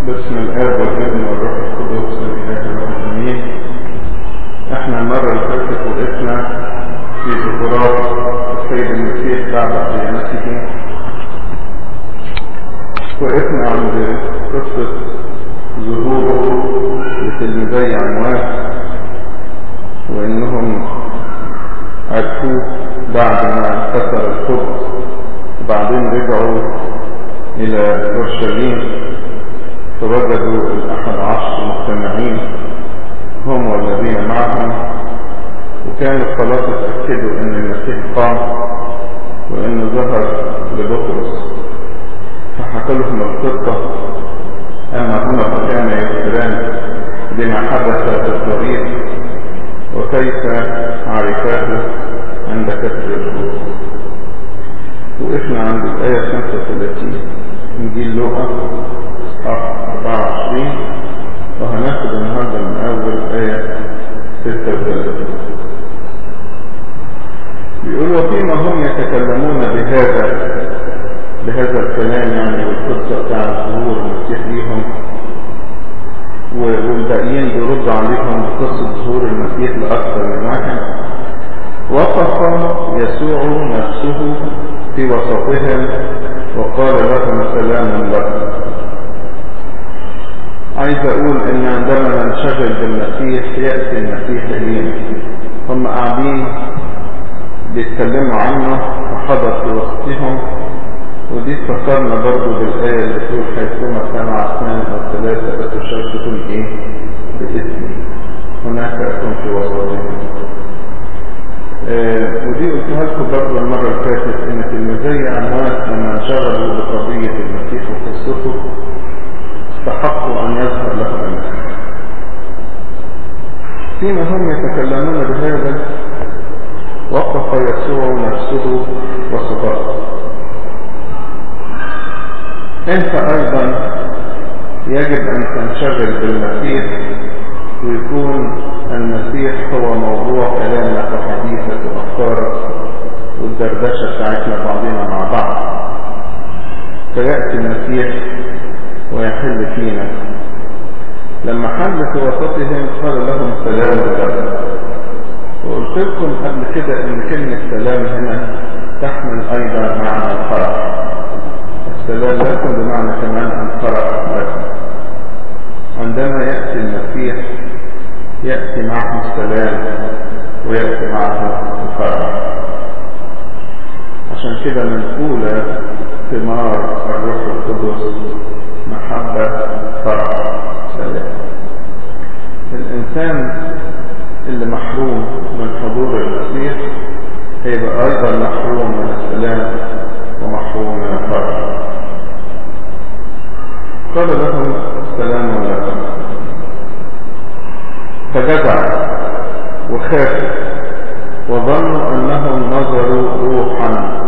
باسم الآب والابن والروح القدس الإله العالمين احنا المرة اللي فاتت وقفنا في ذكرات السيد المسيح بعد قيامته وقفنا عند قصة ظهوره لتلميذي عمواس وانهم عرفوه بعد ما كسر القدس وبعدين رجعوا الى اورشليم فوجدوا الاحد عشر مجتمعين هم والذين معهم وكانوا خلاص اتأكدوا ان المسيح قام وانه ظهر لبطرس فحكى لهم القصة اما هما فكان يخبران بما حدث في الطريق وكيف عرفاه عند كسر الخبز وقفنا عند الآية 35 إنجيل لوقا أصحاح 24 وهناخد النهارده من أول آية 36 بيقول وفيما هم يتكلمون بهذا بهذا الكلام يعني والقصة بتاع ظهور المسيح ليهم والباقيين بيردوا عليهم بقصة ظهور المسيح لأكثر من واحد وقف يسوع نفسه في وسطهم وقال لهم سلام لكم عايز اقول ان عندما ننشغل بالمسيح يأتي المسيح الينا هم قاعدين بيتكلموا عنه وحضر في وسطهم ودي فكرنا برضو بالآية اللي تقول حيثما اجتمع اثنان او ثلاثة فتشارككم ايه باسمي هناك اكون في وسطهم آه ودي قلتها لكم برضه المرة اللي فاتت ان تلميذي عمواس لما انشغلوا بقضية المسيح وقصته استحقوا ان يظهر لهم المسيح فيما هم يتكلمون بهذا وقف يسوع نفسه وسطهم انت ايضا يجب ان تنشغل بالمسيح ويكون المسيح هو موضوع كلامك وحديثك وافكارك والدردشه بتاعتنا بعضنا مع بعض فياتي المسيح ويحل فينا لما حل في وسطهم قال لهم سلام لكم وقلت لكم قبل كده ان كلمه سلام هنا تحمل ايضا معنى الفرح السلام لكم بمعنى كمان الفرح لكم عندما ياتي المسيح يأتي معه السلام ويأتي معه الفرح عشان كده منقول ثمار الروح القدس محبة فرح سلام الإنسان اللي محروم من حضور المسيح هيبقى أيضا محروم من السلام ومحروم من الفرح قال لهم السلام لكم فجزع وخاف وظنوا انهم نظروا روحا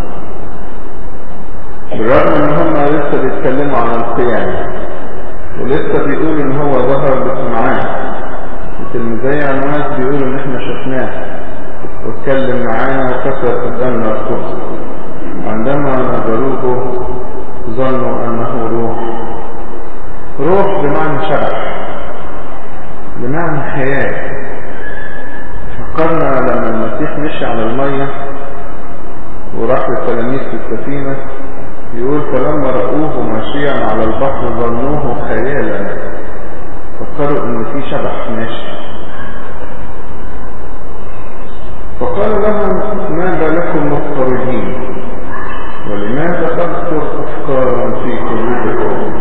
بالرغم ان هم لسه بيتكلموا عن القيامة ولسه بيقولوا ان هو ظهر لسمعان وتلميذي عمواس بيقولوا ان احنا شفناه واتكلم معانا وكسر قدامنا الخبز وعندما نظروه ظنوا انه روح روح بمعنى شبح بمعنى حياة فكرنا لما المسيح مشي على المية وراح للتلاميذ في السفينة يقول فلما رأوه ماشيا على البحر ظنوه خيالا فكروا ان في شبح ماشي فقال لهم ماذا لكم مضطربين ولماذا تكثر افكار في قلوبكم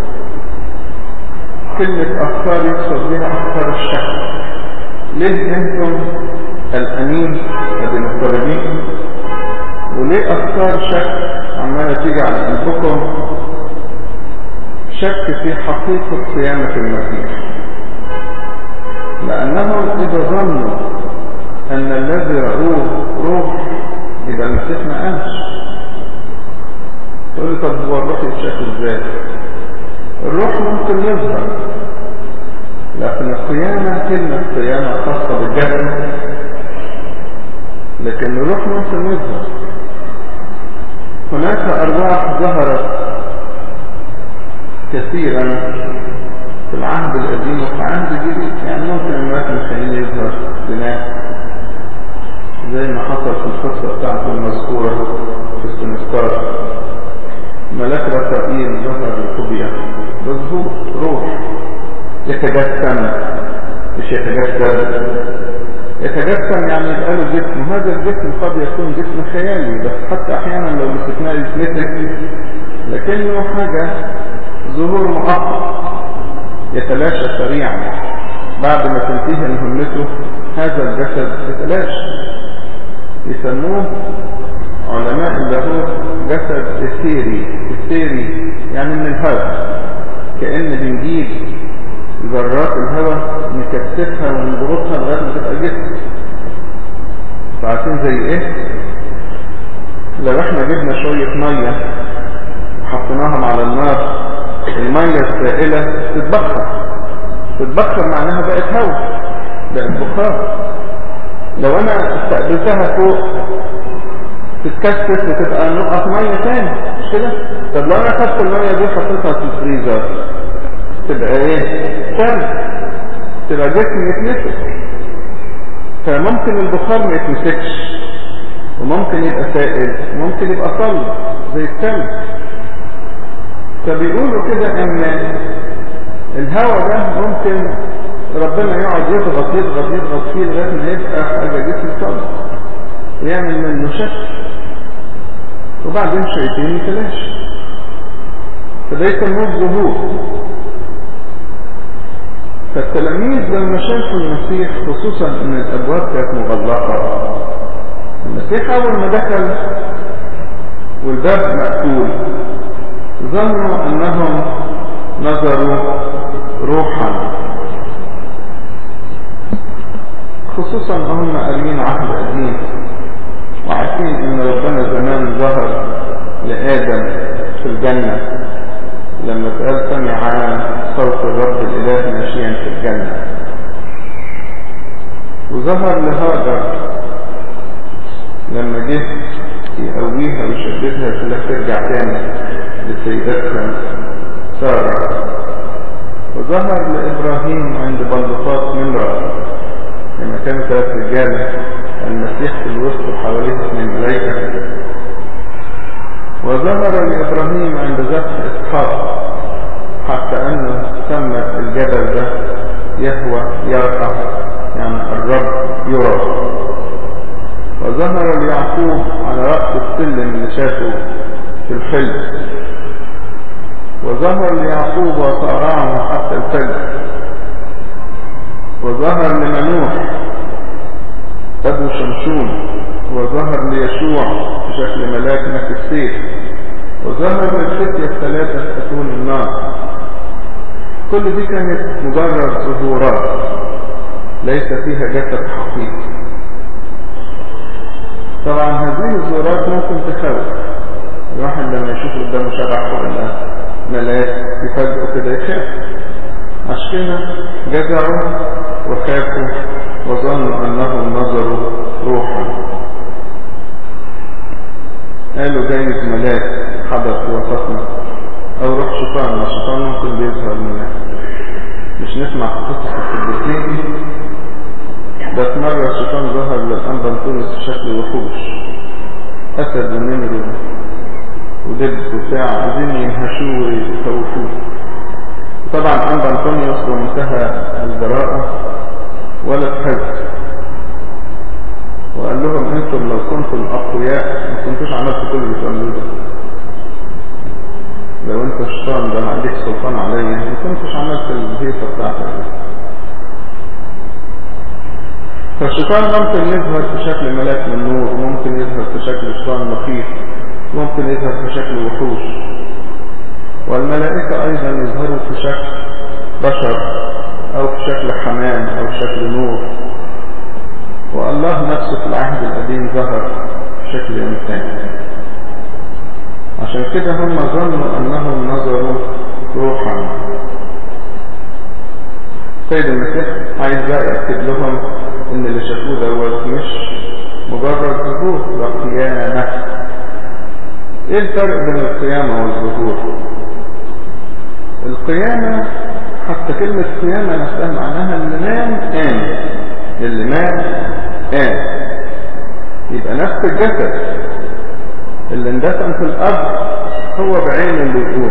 كلمة أفكار يقصد بها أفكار الشك ليه أنتم الأمين وبمضطربين وليه أفكار شك عمالة تيجي على قلبكم شك في حقيقة قيامة المسيح لأنهم إذا ظنوا أن الذي رأوه روح يبقى المسيح ما قامش تقول لي طب هو الروح يتشاف ازاي؟ الروح ممكن يظهر لكن القيامة كلمة قيامة خاصة بالجسد لكن الروح ممكن يظهر هناك أرواح ظهرت كثيرا في العهد القديم وفي العهد الجديد يعني ممكن الملاك ميخائيل يظهر لناس زي ما حصل في القصة بتاعته المذكورة في السنسكار ملاك رفائيل ظهر لقبية بظهور روح يتجسم مش يتجسد يتجسم يعني يبقى له جسم هذا الجسم قد يكون جسم خيالي بس حتى احيانا لو مسكناه يتمسك لكنه حاجة ظهور مؤقت يتلاشى سريعا بعد ما تنتهي مهمته هذا الجسد يتلاشى يسموه علماء اللاهوت جسد اثيري اثيري يعني من الهواء كأن بنجيب ذرات الهواء نكثفها ونضغطها لغايه ما تبقى جسم عارفين زي ايه لو احنا جبنا شويه ميه وحطيناهم على النار الميه السائله تتبخر تتبخر معناها بقت هواء بقت بخار لو انا استقبلتها فوق تتكثف وتبقى نقط ميه تاني مش كده طب لو انا خدت الميه دي حطيتها في الفريزر تبقى ايه ثلج تبقى جسم يتمسك فممكن البخار ما يتمسكش وممكن يبقى سائل وممكن يبقى صلب زي الثلج فبيقولوا كده ان الهواء ده ممكن ربنا يقعد يضغط يضغط يضغط فيه لغايه ما يبقى حاجه جسم صلب يعمل منه شكل وبعدين شويتين يتلاشى فده يسموه الظهور فالتلاميذ لما شافوا المسيح خصوصا ان الابواب كانت مغلقه المسيح اول ما دخل والباب مقفول ظنوا انهم نظروا روحا خصوصا هم قاريين عهد قديم وعارفين ان ربنا زمان ظهر لادم في الجنه لما سأل سمع صوت الرب الإله ماشيا في الجنة وظهر لهاجر لما جه يقويها ويشددها كلها ترجع تاني لسيدتها سارة وظهر لإبراهيم عند بلطات نمرة لما كانوا ثلاث رجال المسيح في الوسط وحواليه اثنين ملائكة وظهر لإبراهيم عند ذبح إسحاق حتى أنه سمى الجبل ده يهوى يرقى يعني الرب يرى وظهر ليعقوب على رأس السلم اللي شافه في الحلم وظهر ليعقوب وصارعه حتى الفجر وظهر لمنوح أبو شمشون وظهر ليشوع بشكل ملاك ملك السيف وظهر للفتية الثلاثة أتون النار كل دي كانت مجرد ظهورات ليس فيها جسد حقيقي طبعا هذه الظهورات ممكن تخوف الواحد لما يشوف قدامه شبح ولا ملاك يفاجئه كده يخاف عشان كده جزعوا وخافوا وظنوا انهم نظروا روحا قالوا جايز ملاك حدث في وسطنا او روح شيطان ما الشيطان ممكن بيظهر لنا مش نسمع قصص القديسين بس مرة الشيطان ظهر للأنبا انطونيوس في شكل وحوش أسد ونمر ودب وساعة عايزين ينهشوه ويخوفوه طبعا أنبا انطونيوس بمنتهى الجراءة ولا تحز وقال لهم انتم لو كنتم اقوياء ما كنتوش عملتوا كل اللي بتعملوه ده لو انت الشيطان ده ما عندك سلطان عليا ما كنتش عملت الهيصه بتاعتك دي فالشيطان ممكن يظهر في شكل ملاك من نور وممكن يظهر في شكل شيطان مخيف ممكن يظهر في شكل وحوش والملائكة أيضا يظهروا في شكل بشر أو في شكل حمام أو في شكل نور والله نفسه في العهد القديم ظهر في شكل إنسان عشان كده هم ظنوا أنهم نظروا روحا سيد المسيح عايز بقى يأكد لهم ان اللي شافوه دوت مش مجرد ظهور ده قيامة ايه الفرق بين القيامة والظهور القيامة حتى كلمة قيامة نفسها معناها اللي نام قام اللي نام قام يبقى نفس الجسد اللي اندفن في الأرض هو بعين اللي يقول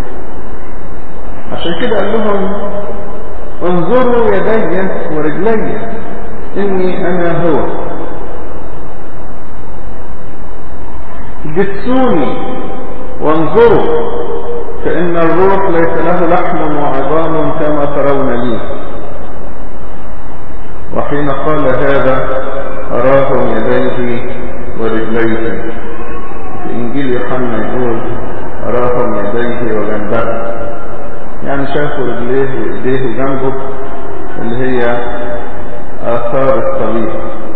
عشان كده قال لهم انظروا يدي ورجلي إني أنا هو جسوني وانظروا فإن الروح ليس له لحم وعظام كما ترون لي وحين قال هذا أراهم يديه ورجليه في إنجيل يوحنا يقول أراهم يديه وجنبه يعني شافوا رجليه وإيديه جنبه اللي هي آثار الصليب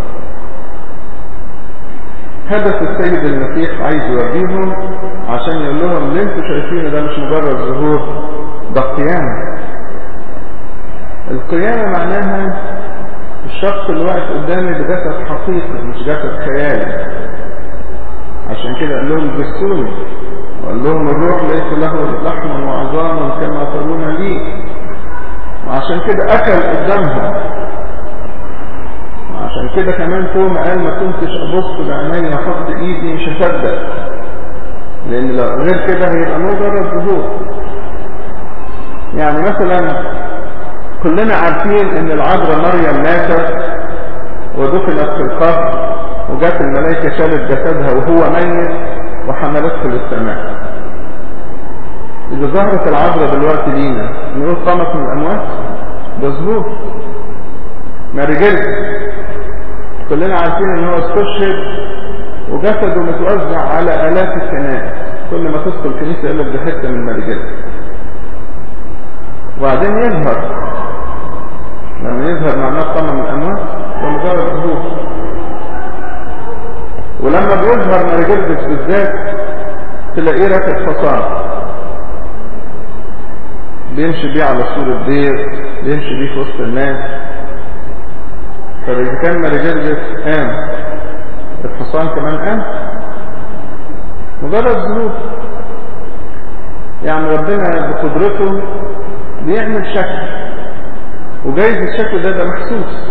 هدف السيد المسيح عايز يوريهم عشان يقول لهم اللي انتوا شايفينه ده مش مجرد ظهور ده قيامة القيامة معناها الشخص اللي واقف قدامي بجسد حقيقي مش جسد خيالي عشان كده قال لهم جسوني وقال لهم الروح ليس له لحم وعظام كما ترون لي وعشان كده اكل قدامهم عشان كده كمان توما قال ما كنتش ابص بعيني واحط ايدي مش هصدق لان لو غير كده هيبقى مجرد ظهور يعني مثلا كلنا عارفين ان العذراء مريم ماتت ودفنت في القبر وجات الملائكه شالت جسدها وهو ميت وحملته للسماء اذا ظهرت العذراء دلوقتي لينا نقول قامت من الاموات ده ظهور ماري كلنا عارفين ان هو استشهد وجسده متوزع على الاف الكنائس كل ما تدخل كنيسه يقول لك ده حته من مرجل وبعدين يظهر لما يظهر معناه قام من الاموات ده مجرد ظهور ولما بيظهر مرجلبس بالذات تلاقيه راكب حصان بيمشي بيه على سور الدير بيمشي بيه في وسط الناس طب إذا كان مرجلس قام الحصان كمان قام مجرد ظروف يعني ربنا بقدرته بيعمل شكل وجايز الشكل ده ده محسوس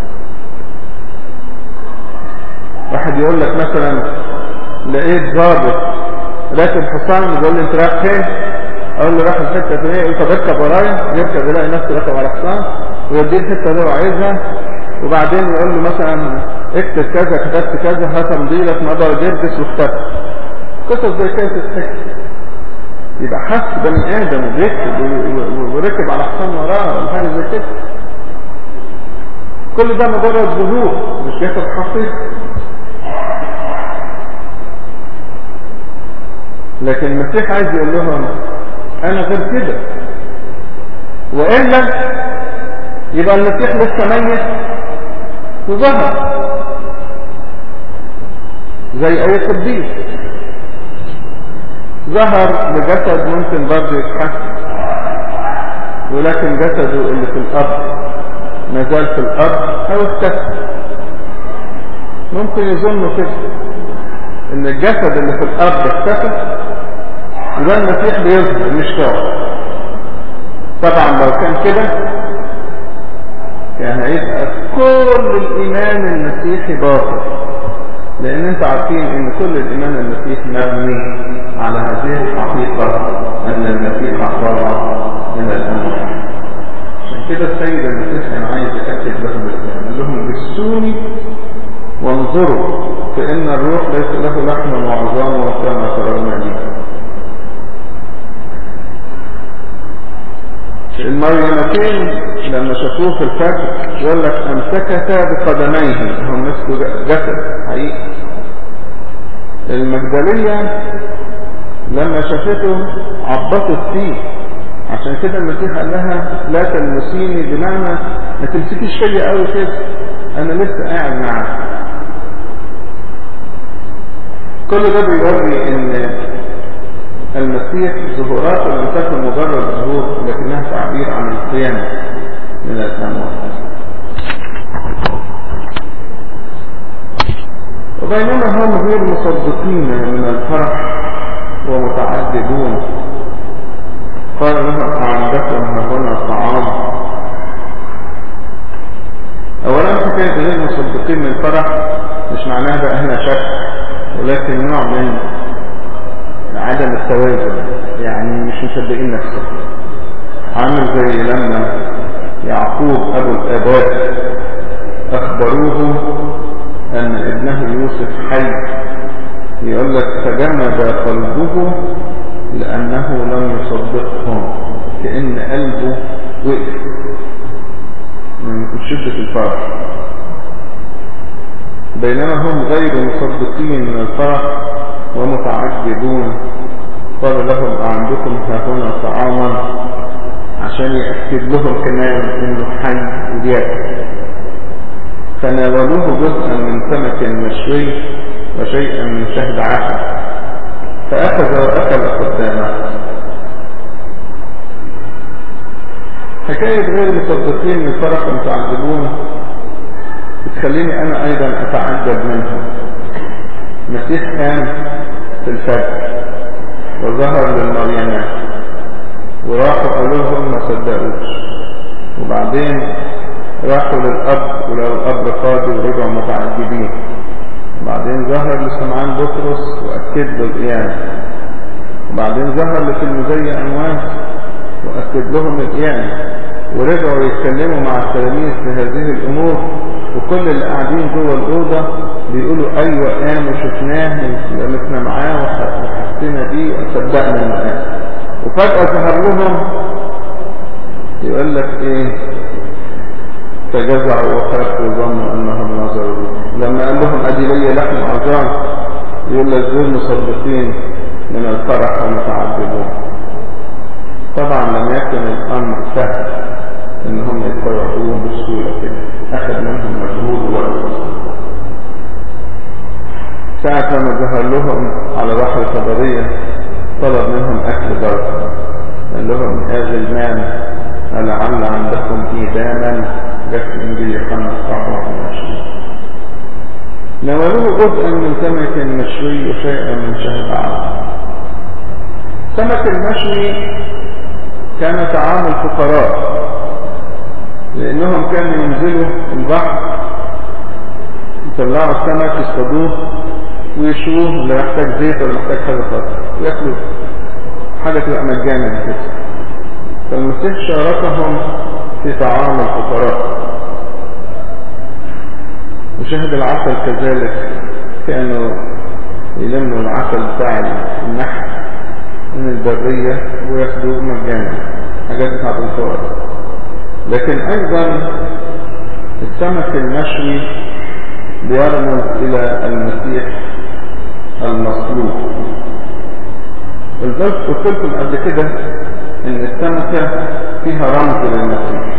واحد يقول لك مثلا لقيت ضابط راكب حصان يقول لي انت رايح فين اقول له راح الحته دي يقول طب اركب ورايا يركب يلاقي نفسه راكب على حصان ويوديه الحته اللي هو عايزها وبعدين يقول له مثلا اكتب كذا كتبت كذا هات مضيلك مضى جرجس واختفى قصص زي كده تتحكي يبقى حس بني ادم وبيكتب وركب على حصان وراه ولا حاجه زي كده كل ده مجرد ظهور مش جسد حقيقي لكن المسيح عايز يقول لهم انا غير كده والا يبقى المسيح لسه ميت وظهر زي اي قديس ظهر بجسد ممكن برضه يتحسن ولكن جسده اللي في الارض ما زال في الارض او اختفى ممكن يظنوا كده ان الجسد اللي في الارض اختفى يبقى المسيح بيظهر مش شعر طبعا لو كان كده كان هيبقى كل الايمان المسيحي باطل لان انتوا عارفين ان كل الايمان المسيحي مبني على هذه الحقيقة ان المسيح اخبر من الامر عشان كده السيد المسيح كان عايز يكتب لهم الاسلام قال لهم جسوني وانظروا فان الروح ليس له لحم وعظام وكما ترون لي المريمتين لما شافوه في الفجر يقول لك امسكتا بقدميه هم مسكوا جسد حقيقي المجدلية لما شافته عبطت فيه عشان كده المسيح قال لها لا تلمسيني بمعنى ما تمسكيش فيا قوي كده انا لسه قاعد معاك كل ده بيوري ان المسيح ظهوراته لم تكن مجرد ظهور لكنها تعبير عن القيامة من الأموات وبينما هم غير مصدقين من الفرح ومتعجبون قال لهم أعندكم هنا طعام أولا حكاية غير مصدقين من الفرح مش معناها بقى هنا شك ولكن نوع من عدم التوازن يعني مش مصدقين نفسه عامل زي لما يعقوب أبو الآباء أخبروه أن ابنه يوسف حي يقول لك فجمد قلبه لأنه لم يصدقهم كأن قلبه وقف من شدة الفرح بينما هم غير مصدقين من الفرح ومتعجبون قال لهم أعندكم هنا طعاما عشان يأكد لهم كمان انه حي وبيأكل فناولوه جزءا من سمك مشوي وشيئا من شهد عسل فأخذ وأكل قدامه حكاية غير مصدقين من فرق متعجبون بتخليني أنا أيضا أتعجب منهم المسيح كان في الفجر وظهر للمريمات وراحوا قالوا لهم ما صدقوش وبعدين راحوا للأب ولو الأب قاضي ورجعوا متعجبين وبعدين ظهر لسمعان بطرس وأكد له القيامة وبعدين ظهر لتلميذي أنواس وأكد لهم القيامة ورجعوا يتكلموا مع التلاميذ في هذه الأمور وكل اللي قاعدين جوه الأوضة بيقولوا أيوة قام وشفناه ولمسنا معاه وحسينا بيه وصدقنا إنه قام وفجأة ظهر لهم يقول لك إيه فجزعوا وخافوا وظنوا أنهم نظروا لما قال لهم أدي لي لحم عظام يقول لك دول مصدقين من الفرح ومتعجبون طبعا لم يكن الأمر سهل إنهم يتبعوه بسهولة كده أخذ منهم مجهود ووقت ساعة ما ظهر لهم على بحر طبرية طلب منهم أكل برد قال لهم هذا المال لعل عندكم إيداما جت في إنجيل يوحنا 24 ناولوه جزءا من سمك مشوي وشيئا من شهد عام سمك المشوي كان طعام الفقراء لأنهم كانوا ينزلوا البحر يطلعوا السمك يصطادوه ويشوه اللي محتاج زيت ولا محتاج حاجة خاصة وياكلوا حاجة تبقى مجانا كده فالمسيح شاركهم في طعام الفقراء وشهد العسل كذلك كانوا يلموا العسل بتاع النحل من البرية وياخدوه مجانا حاجات بتاعت الفقراء لكن ايضا السمك المشوي بيرمز الى المسيح المصلوب قلت لكم قبل كده ان السمكة فيها رمز للمسيح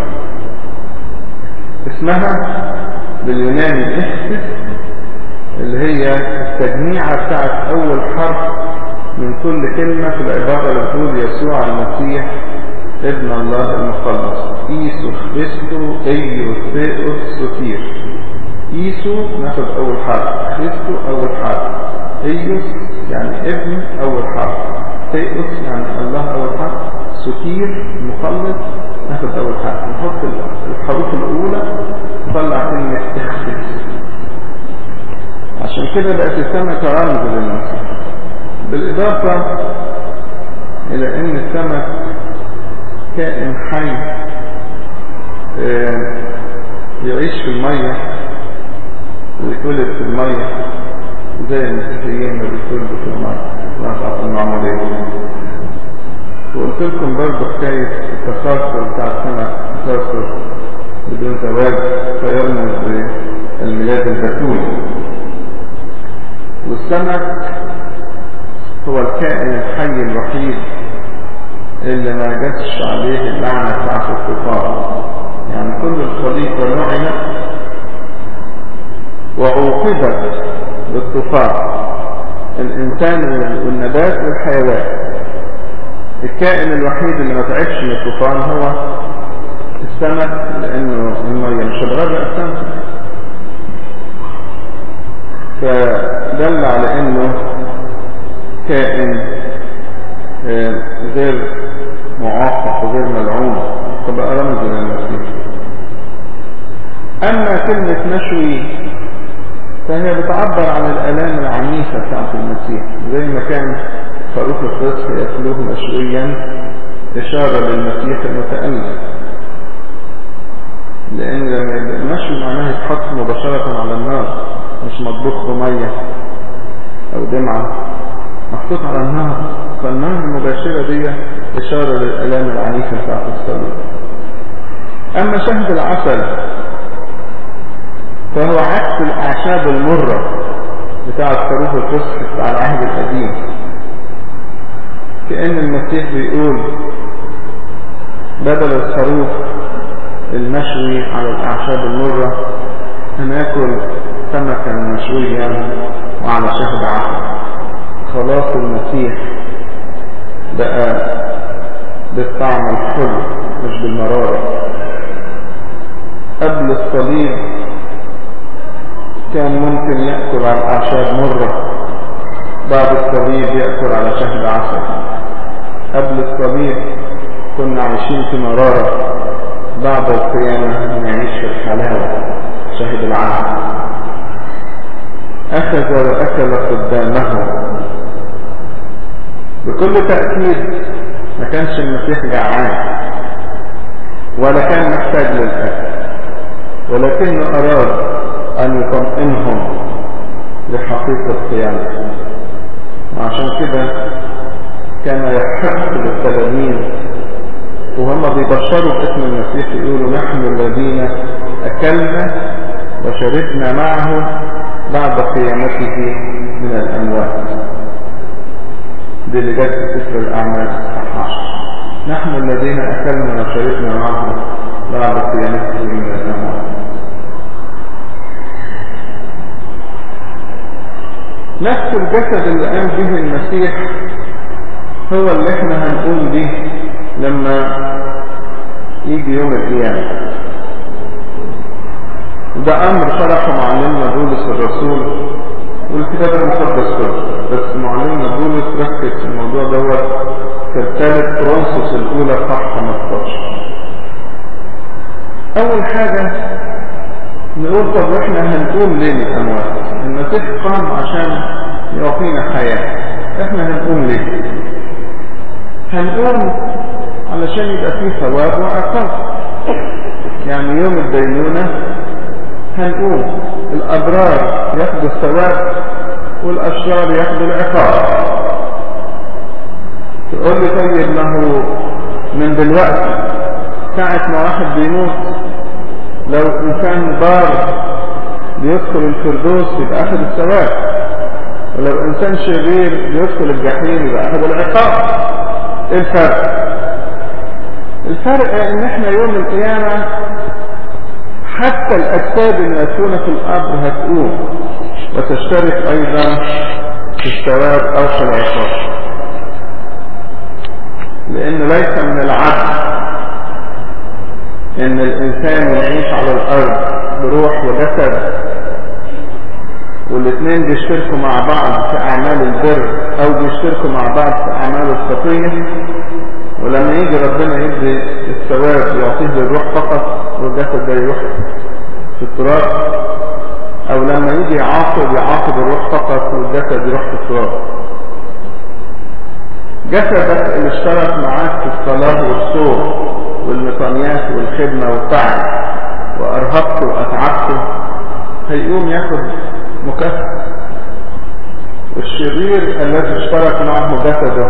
اسمها باليوناني احسس اللي هي التجميعة بتاعت اول حرف من كل كلمة في العبارة اللي بتقول يسوع المسيح ابن الله المخلص ايسو خريستو ايو ثيوس سوتير ايسو ناخد اول حرف خريستو اول حرف ايوس يعني ابن اول حرف ثيوس يعني الله اول حرف سوتير مخلص ناخد اول حرف نحط الحروف الاولى نطلع كلمة اخرس عشان كده بقت السمكة رمز للمسيح بالاضافة الى ان السمك كائن حي يعيش في المية ويتولد في المية زي المسيحيين ما بيتولدوا في المية نقطع المعمودية وقلت لكم برضه حكاية التكاثر بتاع السمك تكاثر بدون زواج فيرمز بالميلاد البتولي والسمك هو الكائن الحي الوحيد اللي ما جاتش عليه اللعنة بتاعت الطوفان يعني كل الخليقة لعنت وعوقبت بالطوفان الإنسان والنبات والحيوان الكائن الوحيد اللي ما تعبش من الطوفان هو السمك لأنه المية مش هتغرق السمك فدل على انه كائن غير معاقب وغير ملعون تبقى رمز للمسيح أما كلمة مشوي فهي بتعبر عن الآلام العنيفة بتاعت المسيح زي ما كان خروف الفصح يأكلوه مشويا إشارة للمسيح المتألم لأن لما يبقى المشوي معناه يتحط مباشرة على النار مش مطبوخ بمية أو دمعة محطوط على النار فالنار المباشرة دي إشارة للآلام العنيفة بتاعت الصليب أما شهد العسل فهو عكس الأعشاب المرة بتاع الخروف الفصح بتاع العهد القديم كأن المسيح بيقول بدل الخروف المشوي على الأعشاب المرة هناكل سمكا مشويا وعلى شهد عسل خلاص المسيح بقى بالطعم الحلو مش بالمرارة قبل الصليب كان ممكن يأكل على الأعشاب مرة بعد الصليب يأكل على شهد عسل قبل الصليب كنا عايشين في مرارة بعد القيامة نعيش في الحلاوة شهد العسل أخذ وأكل قدامه بكل تأكيد ما كانش المسيح جعان ولا كان محتاج للأكل ولكنه أراد أن يطمئنهم لحقيقة قيامته وعشان كده كان يحق للتلاميذ وهم بيبشروا باسم المسيح يقولوا نحن الذين أكلنا وشربنا معه بعد قيامته من الأموات دي اللي جت في سفر الأعمال الصحاح نحن الذين أكلنا وشربنا معه بعد قيامته من الأموات نفس الجسد اللي قام به المسيح هو اللي احنا هنقوم به لما يجي يوم القيامة ده امر شرحه معلمنا بولس الرسول والكتاب المقدس كله بس معلمنا بولس ركز في الموضوع دوت في الثالث كرونسوس الاولى صح 15 اول حاجة نقول طب احنا هنقوم ليه الاموات المسيح قام عشان يعطينا حياة احنا هنقوم ليه هنقوم علشان يبقى فيه ثواب وعقاب يعني يوم الدينونة هنقوم الأبرار ياخدوا الثواب والأشرار ياخدوا العقاب تقول لي طيب ما هو من دلوقتي ساعة ما واحد بيموت لو إنسان بار بيدخل الفردوس يبقى أخذ الثواب ولو إنسان شرير بيدخل الجحيم يبقى أخذ العقاب إيه الفرق؟ الفرق ان احنا يوم القيامة حتى الاجساد المدفونة في الارض هتقوم وتشترك ايضا في الثواب او في العقاب لان ليس من العدل ان الانسان يعيش على الارض بروح وجسد والاثنين بيشتركوا مع بعض في اعمال البر او بيشتركوا مع بعض في اعمال الخطيه ولما يجي ربنا يدي الثواب يعطيه للروح فقط والجسد ده يروح في التراب او لما يجي يعاقب يعاقب الروح فقط والجسد يروح في التراب جسدك اللي اشترك معاك في الصلاة والصوم والمطانيات والخدمة والتعب وارهقته واتعبته هيقوم ياخد مكافأة والشرير الذي اشترك معه جسده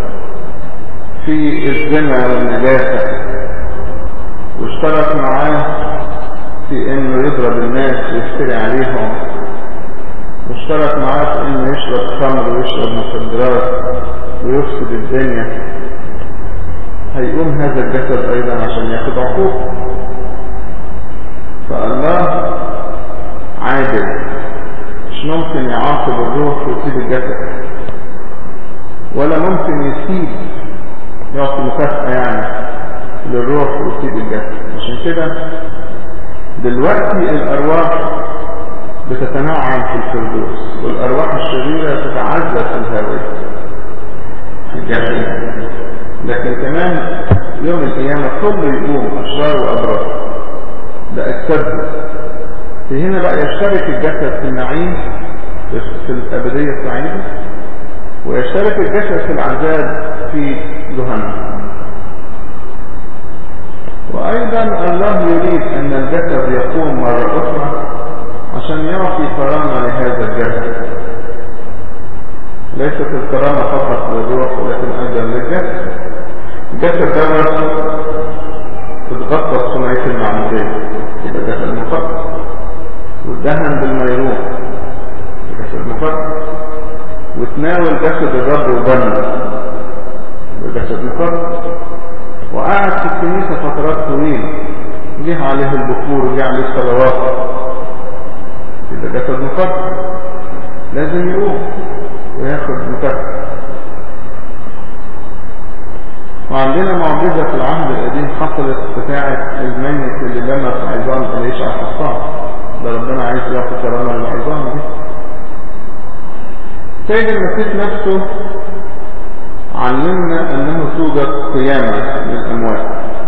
في الزنا والنجاسة واشترك معاه في انه يضرب الناس ويفتري عليهم واشترك معاه في انه يشرب خمر ويشرب مخدرات ويفسد الدنيا هيقوم هذا الجسد ايضا عشان ياخد عقوبة فالله عادل مش ممكن يعاقب الروح ويسيب الجسد ولا ممكن يسيب يعطي مكافأة يعني للروح ويسيب الجسد عشان كده دلوقتي الأرواح بتتنعم في الفردوس والأرواح الشريرة تتعذب في الهاوية في الجحيم لكن كمان يوم القيامة كله يقوم أشرار وأبرار ده أجسادهم في هنا بقى يشترك الجسد في النعيم في الأبدية السعيدة ويشترك الجسد في العذاب في جهنم وأيضا الله يريد أن الجسد يقوم مرة أخرى عشان يعطي كرامة لهذا الجسد ليست الكرامة فقط للروح ولكن أيضا للجسد الجسد دوت تتغطى بصنعية المعمودية يبقى جسد مقدس والدهن بالميرون جسد مقدس وتناول جسد الرب ودمه وجسد مقدس وقعد في الكنيسة فترات طويلة جه عليه البخور وجه عليه الصلوات يبقى جسد مقدس لازم يقوم وياخد مكافأة وعندنا معجزة في العهد القديم حصلت بتاعة الميت اللي لمس عظام اليشع حصان ده ربنا عايز يعطي كرامة للعظام دي سيد المسيح نفسه علمنا انه توجد قيامة للاموات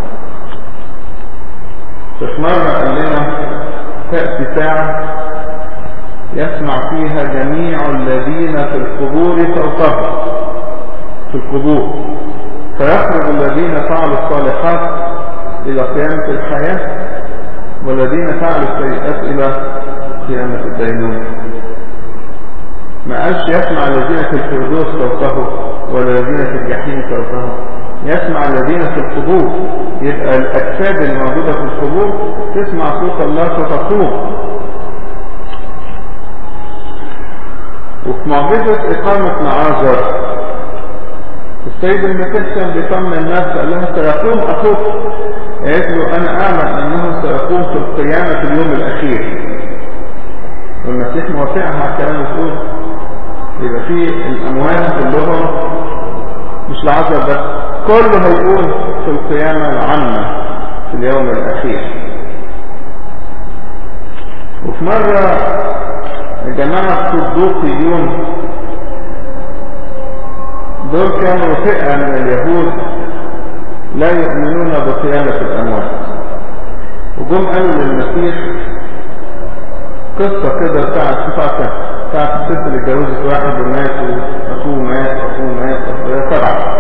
في مرة قال لنا تأتي ساعة يسمع فيها جميع الذين في القبور صوتها في القبور فيخرج الذين فعلوا الصالحات إلى قيامة الحياة والذين فعلوا السيئات إلى قيامة الدينون ما قالش يسمع الذين في الفردوس صوته والذين في الجحيم صوته يسمع الذين في القبور يبقى الأجساد الموجودة في القبور تسمع صوت الله فتقوم وفي معجزة إقامة معاذر السيد المسيح كان بيطمن الناس قال لها سيقوم أخوك قالت له أنا أعلم أنه سيقوم في القيامة في اليوم الأخير والمسيح موافقها على الكلام يقول يبقى في الأموات كلهم مش العذر بس كله هيقول في القيامة العامة في اليوم الأخير وفي مرة جماعة الصدوقيون دول كانوا فئة من اليهود لا يؤمنون بقيامة الأموات وجم قالوا للمسيح قصة كده بتاعت بتاعت بتاعت الست اللي اتجوزت واحد ومات وأخوه مات وأخوه مات وأخوه سبعة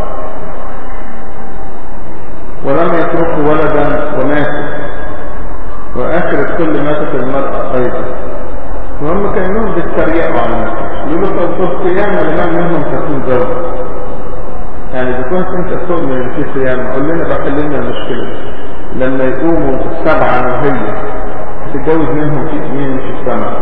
ولم يتركوا ولدا وماتوا وآخر الكل ماتت المرأة أيضا وهم كانوا بيتريقوا على المسيح يقولوا طب في القيامة لمن منهم تكون زوجة يعني إذا كنت أنت تؤمن إن في قيامة قول لنا بقى لنا المشكلة لما يقوموا السبعة وهي تتجوز منهم في مين في السماء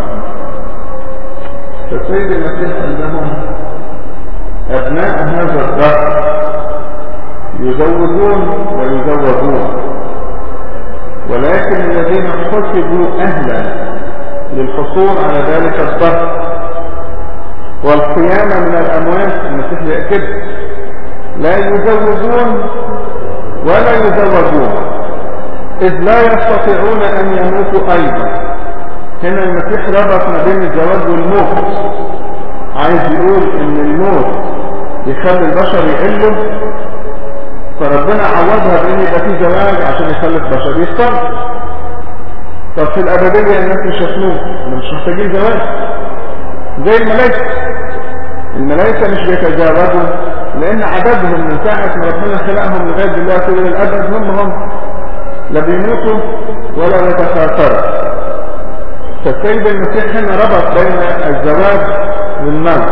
فالسيد المسيح قال لهم أبناء هذا الدهر يزوجون ويزوجون ولكن الذين حسبوا أهلا للحصول على ذلك الضغط والقيامة من الأموات المسيح يأكد لا يزوجون ولا يزوجون إذ لا يستطيعون أن يموتوا أيضا هنا المسيح ربط ما بين الزواج والموت عايز يقول ان الموت يخلي البشر يقلوا فربنا عوضها بان يبقى في زواج عشان يخلي البشر يستمر طب في الأبدية الناس مش هتموت مش محتاجين زواج زي الملائكة الملائكة مش بيتزاوجوا لأن عددهم من ساعة ما ربنا خلقهم لغاية دلوقتي إلى الأبد هم هم لا بيموتوا ولا يتخاطروا فالسيد المسيح هنا ربط بين الزواج والموت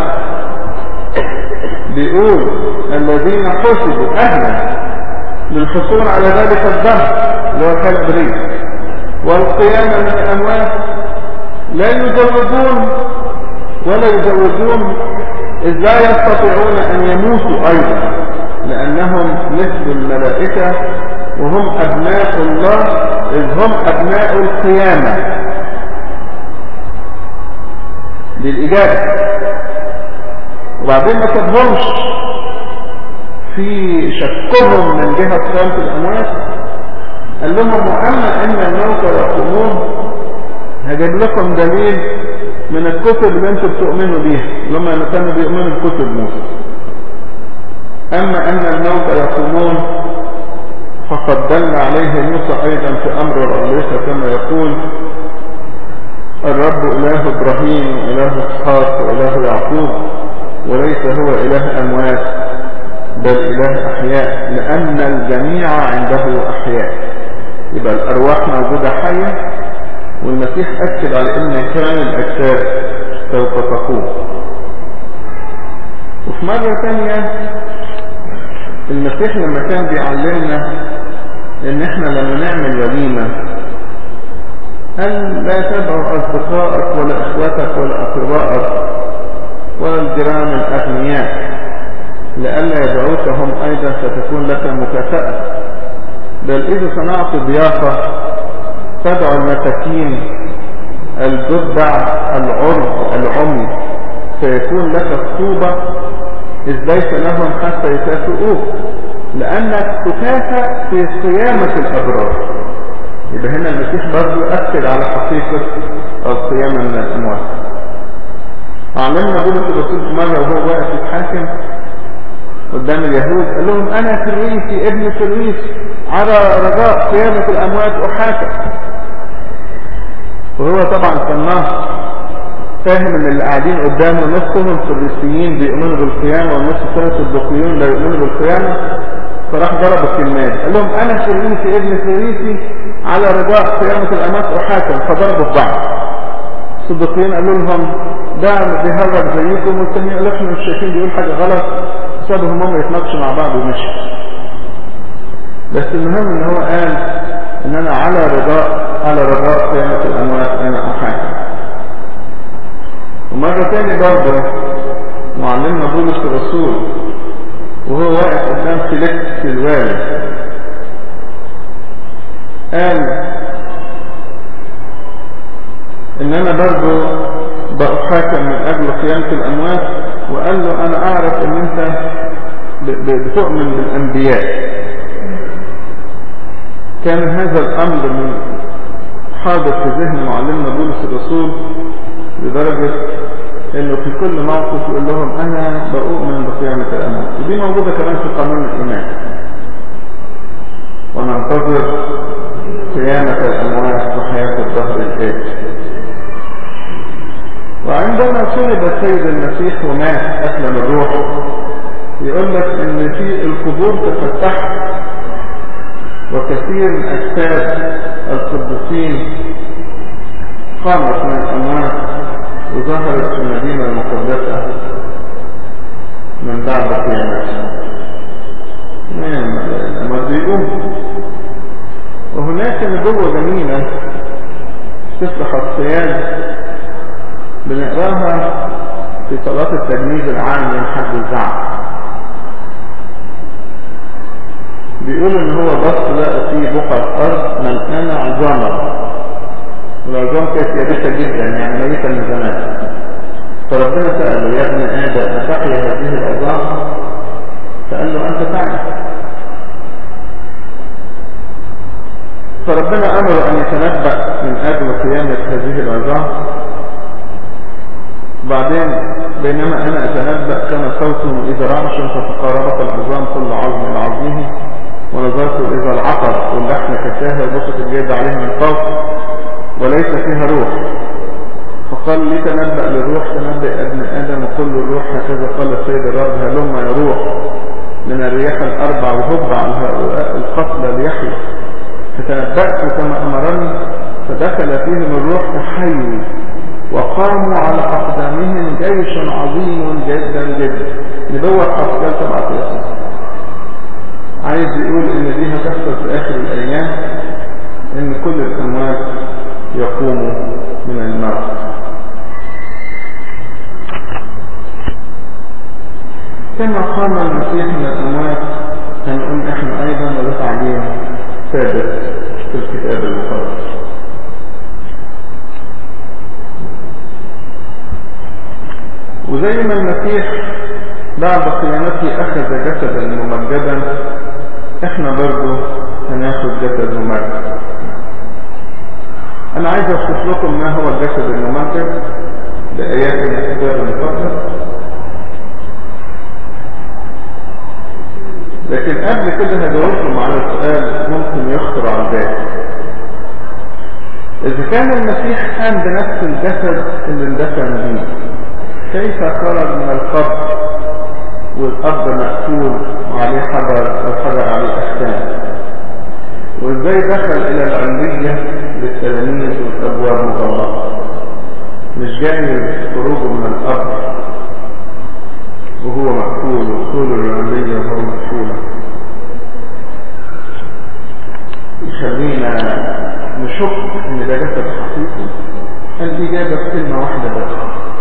بيقول الذين حسبوا أهلا للحصول على ذلك الدهر اللي هو الحياة الأبدية والقيامة من الأموات لا يزوجون ولا يزوجون إذ لا يستطيعون أن يموتوا أيضا لأنهم مثل الملائكة وهم أبناء الله إذ هم أبناء القيامة للإجابة وبعدين ما تفهمش في شكهم من جهة قيامة الأموات قال لهم وأما إن الموت يقومون هجيب لكم دليل من الكتب اللي انتم بتؤمنوا بيها لما كانوا بيؤمنوا بكتب موسى أما أن الموت يقومون فقد دل عليه موسى أيضا في أمر الرئيسة كما يقول الرب إله إبراهيم وإله إسحاق وإله يعقوب وليس هو إله أموات بل إله أحياء لأن الجميع عنده أحياء يبقى الأرواح موجودة حية والمسيح أكد على أن كان الأجساد سوف تقوم وفي مرة ثانية المسيح لما كان بيعلمنا ان احنا لما نعمل وليمة قال لا تدعو اصدقائك ولا اخواتك ولا اقربائك ولا الجيران الاغنياء لئلا يدعوكهم ايضا فتكون لك مكافأة بل اذا صنعت ضيافة تدعو المساكين الجدع العرض العمي سيكون لك الطوبة إذ ليس لهم حتى يكافئوك لأنك تكافئ في قيامة الأبرار يبقى هنا المسيح برضه أكد على حقيقة القيامة من الأموات أعلمنا بولس الرسول مرة وهو واقف يتحاكم قدام اليهود قال لهم أنا فريسي ابن فريس على رجاء قيامة الأموات أحاكم وهو طبعا صناه فاهم ان اللي قاعدين قدامه نصهم فريسيين بيؤمنوا بالقيامة والنص الثاني صدقيون لا يؤمنوا بالقيامة فراح ضرب الكلمات قال لهم انا فريسي ابن فريسي على رجاء قيامة الامات احاكم فضربوا في بعض الصدقيين قالوا لهم ده بيهرج زيكم والتانيين قالوا احنا مش شايفين بيقول حاجة غلط سابهم هم يتناقشوا مع بعض ومشي بس المهم ان هو قال ان انا على رجاء على رجاء قيامة الاموات انا احاكم ومرة تاني برضه معلمنا بولس الرسول وهو واقف قدام فيليكس الوالي قال ان انا برضه بأحاكم من اجل قيامة الاموات وقال له انا اعرف ان انت بتؤمن بالانبياء كان هذا الامر من حاضر في ذهن معلمنا بولس الرسول لدرجة انه في كل موقف يقول لهم انا بؤمن بقيامة الاموات ودي موجودة كمان في قانون الايمان وننتظر قيامة الاموات وحياة الظهر الآتي وعندما صلب السيد المسيح ومات اسلم الروح يقول لك ان في القبور تفتحت وكثير من اجساد القديسين قامت من الاموات وظهرت في المدينة المقدسة من بعد قيامته لما بيقوم وهناك نبوة جميلة سفر حصيان بنقراها في صلاة التجميد العام من حد الزعم بيقول ان هو بص لقى فيه بقعة ارض ملقانة عظاما العظام كانت يابسة جدا يعني ميتة من زمان فربنا سأله يا ابن آدم أتحيا هذه العظام فقال له أنت تعرف فربنا أمر أن يتنبأ من أجل قيامة هذه العظام بعدين بينما أنا أتنبأ كان صوته إذا رعش فتقاربت العظام كل عظم إلى عظمه ونظرت إذا العقر واللحم كساها وبسط الجلد عليه من فوق وليس فيها روح فقال لي تنبأ للروح تنبأ ابن آدم وكل الروح هكذا قال السيد الرب هلما يا روح من الرياح الأربع وهب على هؤلاء القتلى ليحيوا فتنبأت كما أمرني فدخل فيهم الروح فحيوا وقاموا على أقدامهم جيش عظيم جدا جدا نبوة حسكال سبعة يسوع عايز يقول ان دي هتحصل في اخر الايام ان كل الاموات يقوموا من الموت كما قام المسيح من الاموات هنقول احنا ايضا وده تعليم ثابت في الكتاب المقدس وزي ما المسيح بعد قيامته اخذ جسدا ممجدا احنا برضو هناخد جسد ممجد انا عايز اوصف لكم ما هو الجسد الممجد بايات من الكتاب المقدس لكن قبل كده هجاوبكم على سؤال ممكن يخطر على البال إذا كان المسيح قام بنفس الجسد اللي اندفن به كيف خرج من القبر والقبر مقتول وعليه حجر والحجر عليه أحكام وإزاي دخل إلى العلية للتلاميذ والأبواب مغلقة مش جاي خروجه من القبر وهو مقتول وصول العلية وهو مقتولة يخلينا نشك ان ده جسد حقيقي الإجابة بكلمة واحدة بس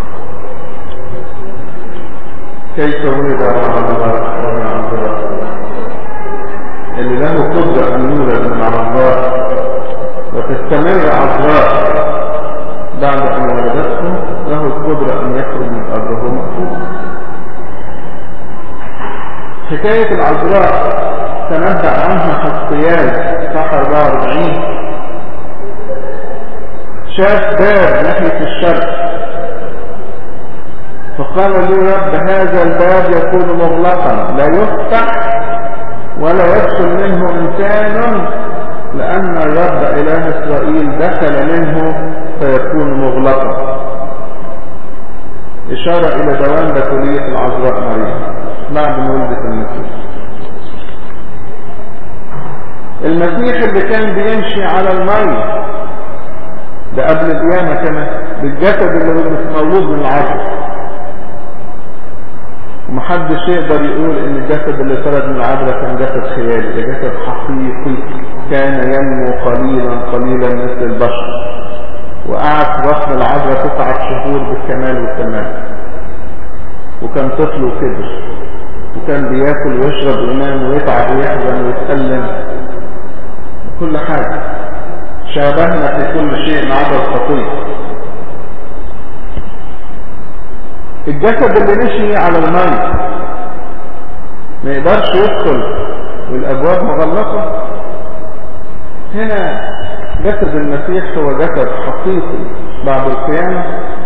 كيف ولد الله اللي له قدرة أن يولد من عذراء وتستمر عذراء بعد أن ولدته له القدرة أن يخرج من قبره مقتول حكاية العذراء تنبأ عنها حسيان صح 44 شاف باب ناحية الشرق فقال له رب هذا الباب يكون مغلقا لا يفتح ولا يدخل منه إنسان لأن الرب إله إسرائيل دخل منه فيكون مغلقا إشارة إلى دوام بكرية العذراء مريم بعد مولدة المسيح المسيح اللي كان بيمشي على المي ده قبل القيامة كمان بالجسد اللي هو مولود من العذراء ومحدش يقدر يقول ان الجسد اللي خرج من العذراء كان جسد خيالي ده جسد حقيقي كان ينمو قليلا قليلا مثل البشر وقعد في بطن العذراء تسعة شهور بالكمال والتمام وكان طفل وكبر وكان بياكل ويشرب وينام ويتعب ويحزن ويتألم كل حاجة شابهنا في كل شيء ما عدا الخطيه الجسد اللي مشي على الماء ما يقدرش يدخل والابواب مغلقة هنا جسد المسيح هو جسد حقيقي بعد القيامة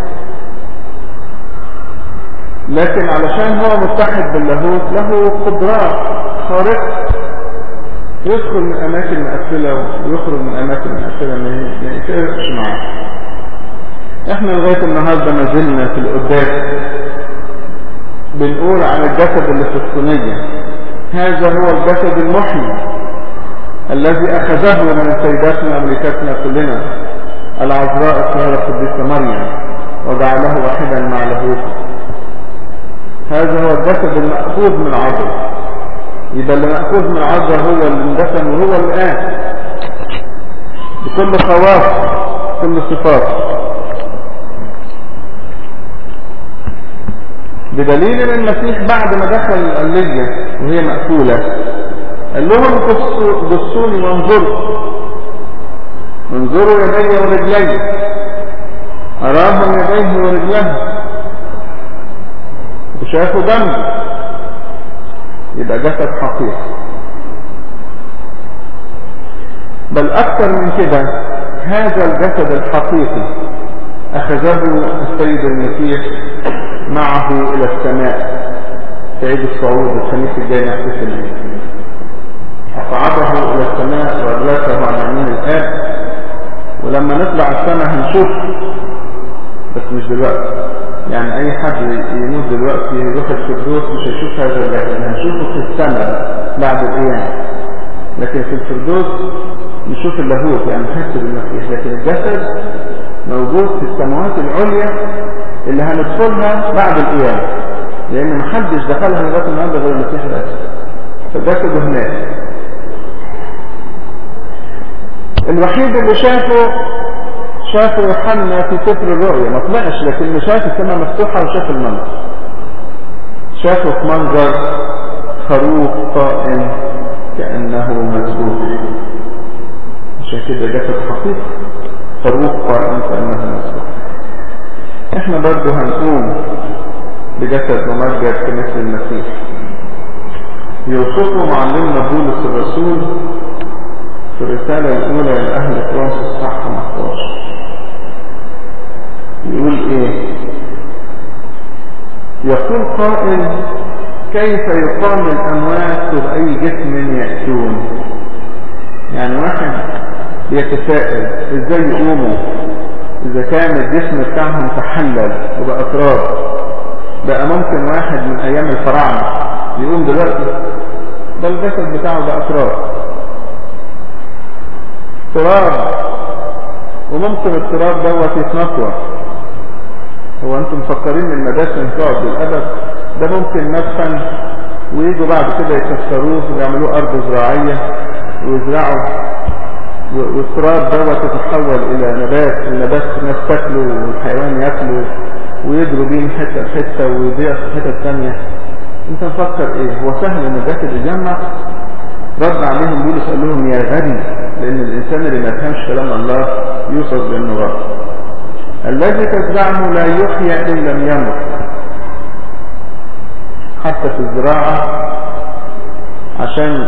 لكن علشان هو متحد باللاهوت له قدرات خارقة يدخل من اماكن مقفلة ويخرج من اماكن مقفلة ما يفرقش معاه احنا لغاية النهاردة ما زلنا في القداس بنقول عن الجسد اللي في الصينية هذا هو الجسد المحيي الذي اخذه من سيداتنا وملكاتنا كلنا العذراء الطاهرة القديسة مريم وجعله واحدا مع لاهوته هذا هو الجسد المأخوذ من عذراء يبقى اللي مأخوذ من عذراء هو اللي اندفن وهو الآن بكل خواص كل صفات بدليل ان المسيح بعد ما دخل القلية وهي مقفولة قال لهم بصوني وانظروا انظروا يدي ورجلي اراهم يديه ورجليه وشافوا دم يبقى جسد حقيقي بل اكثر من كده هذا الجسد الحقيقي اخذه السيد المسيح معه الى السماء سيد الصعود الخميس الجاي نحتفل اصعده الى السماء واجلسه على يمين الاب ولما نطلع السماء هنشوف بس مش دلوقتي يعني اي حد يموت دلوقتي يروح الفردوس مش هيشوف هذا الجسد هنشوفه في السماء بعد القيامه لكن في الفردوس نشوف اللاهوت يعني نحس بالمسيح لكن الجسد موجود في السماوات العليا اللي هندخلها بعد القيامة لان محدش دخلها لغايه النهارده غير المسيح بس فجسده هناك الوحيد اللي شافه شافه يوحنا في سفر الرؤيا ما طلعش لكن شاف السماء مفتوحه وشاف المنظر شافه في منظر خروف قائم كانه مسبوح عشان كده جسد حقيقي خروف قائم كانه مسبوح احنا برضو هنقوم بجسد ممجد كمثل المسيح يوصفه معلمنا بولس الرسول في الرسالة الأولى لأهل فرنسا الصح 15 يقول إيه؟ يقول قائل كيف يقام الأموات وبأي جسم يأتون يعني واحد يتساءل ازاي يقوموا اذا كان الجسم بتاعهم تحلل وبقى تراب بقى ممكن واحد من ايام الفراعنة يقوم دلوقتي ده الجسد بتاعه بقى تراب تراب وممكن التراب دوت يتنطور هو انتم مفكرين المدافن تقعد بالابد ده ممكن مدفن ويجوا بعد كده يكسروه ويعملوه ارض زراعية ويزرعوا والتراب دوت يتحول الى نبات النبات ناس تاكله والحيوان ياكله ويجروا بيه من حته لحته ويضيع في حته ثانيه انت مفكر ايه هو سهل ان الجسد يجمع رد عليهم بولس قال لهم يا غبي لان الانسان اللي ما يفهمش كلام الله يوصف بانه غبي الذي تزرعه لا يحيى ان لم يمت حتى في الزراعه عشان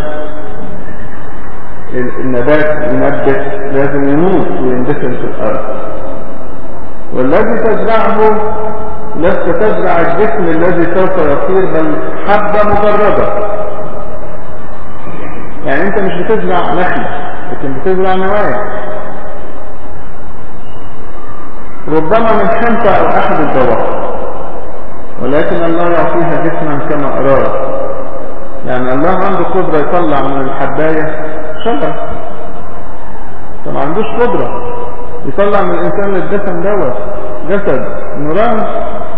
النبات ينبت لازم يموت ويندفن في الارض والذي تزرعه لست تزرع الجسم الذي سوف يصير بل حبة مجردة يعني انت مش بتزرع نخل لكن بتزرع نوايا ربما من حنطة او احد البواقي ولكن الله يعطيها جسما كما اراد يعني الله عنده قدرة يطلع من الحباية شجرة فما عندوش قدرة يطلع من الإنسان الدفن دوت جسد نوران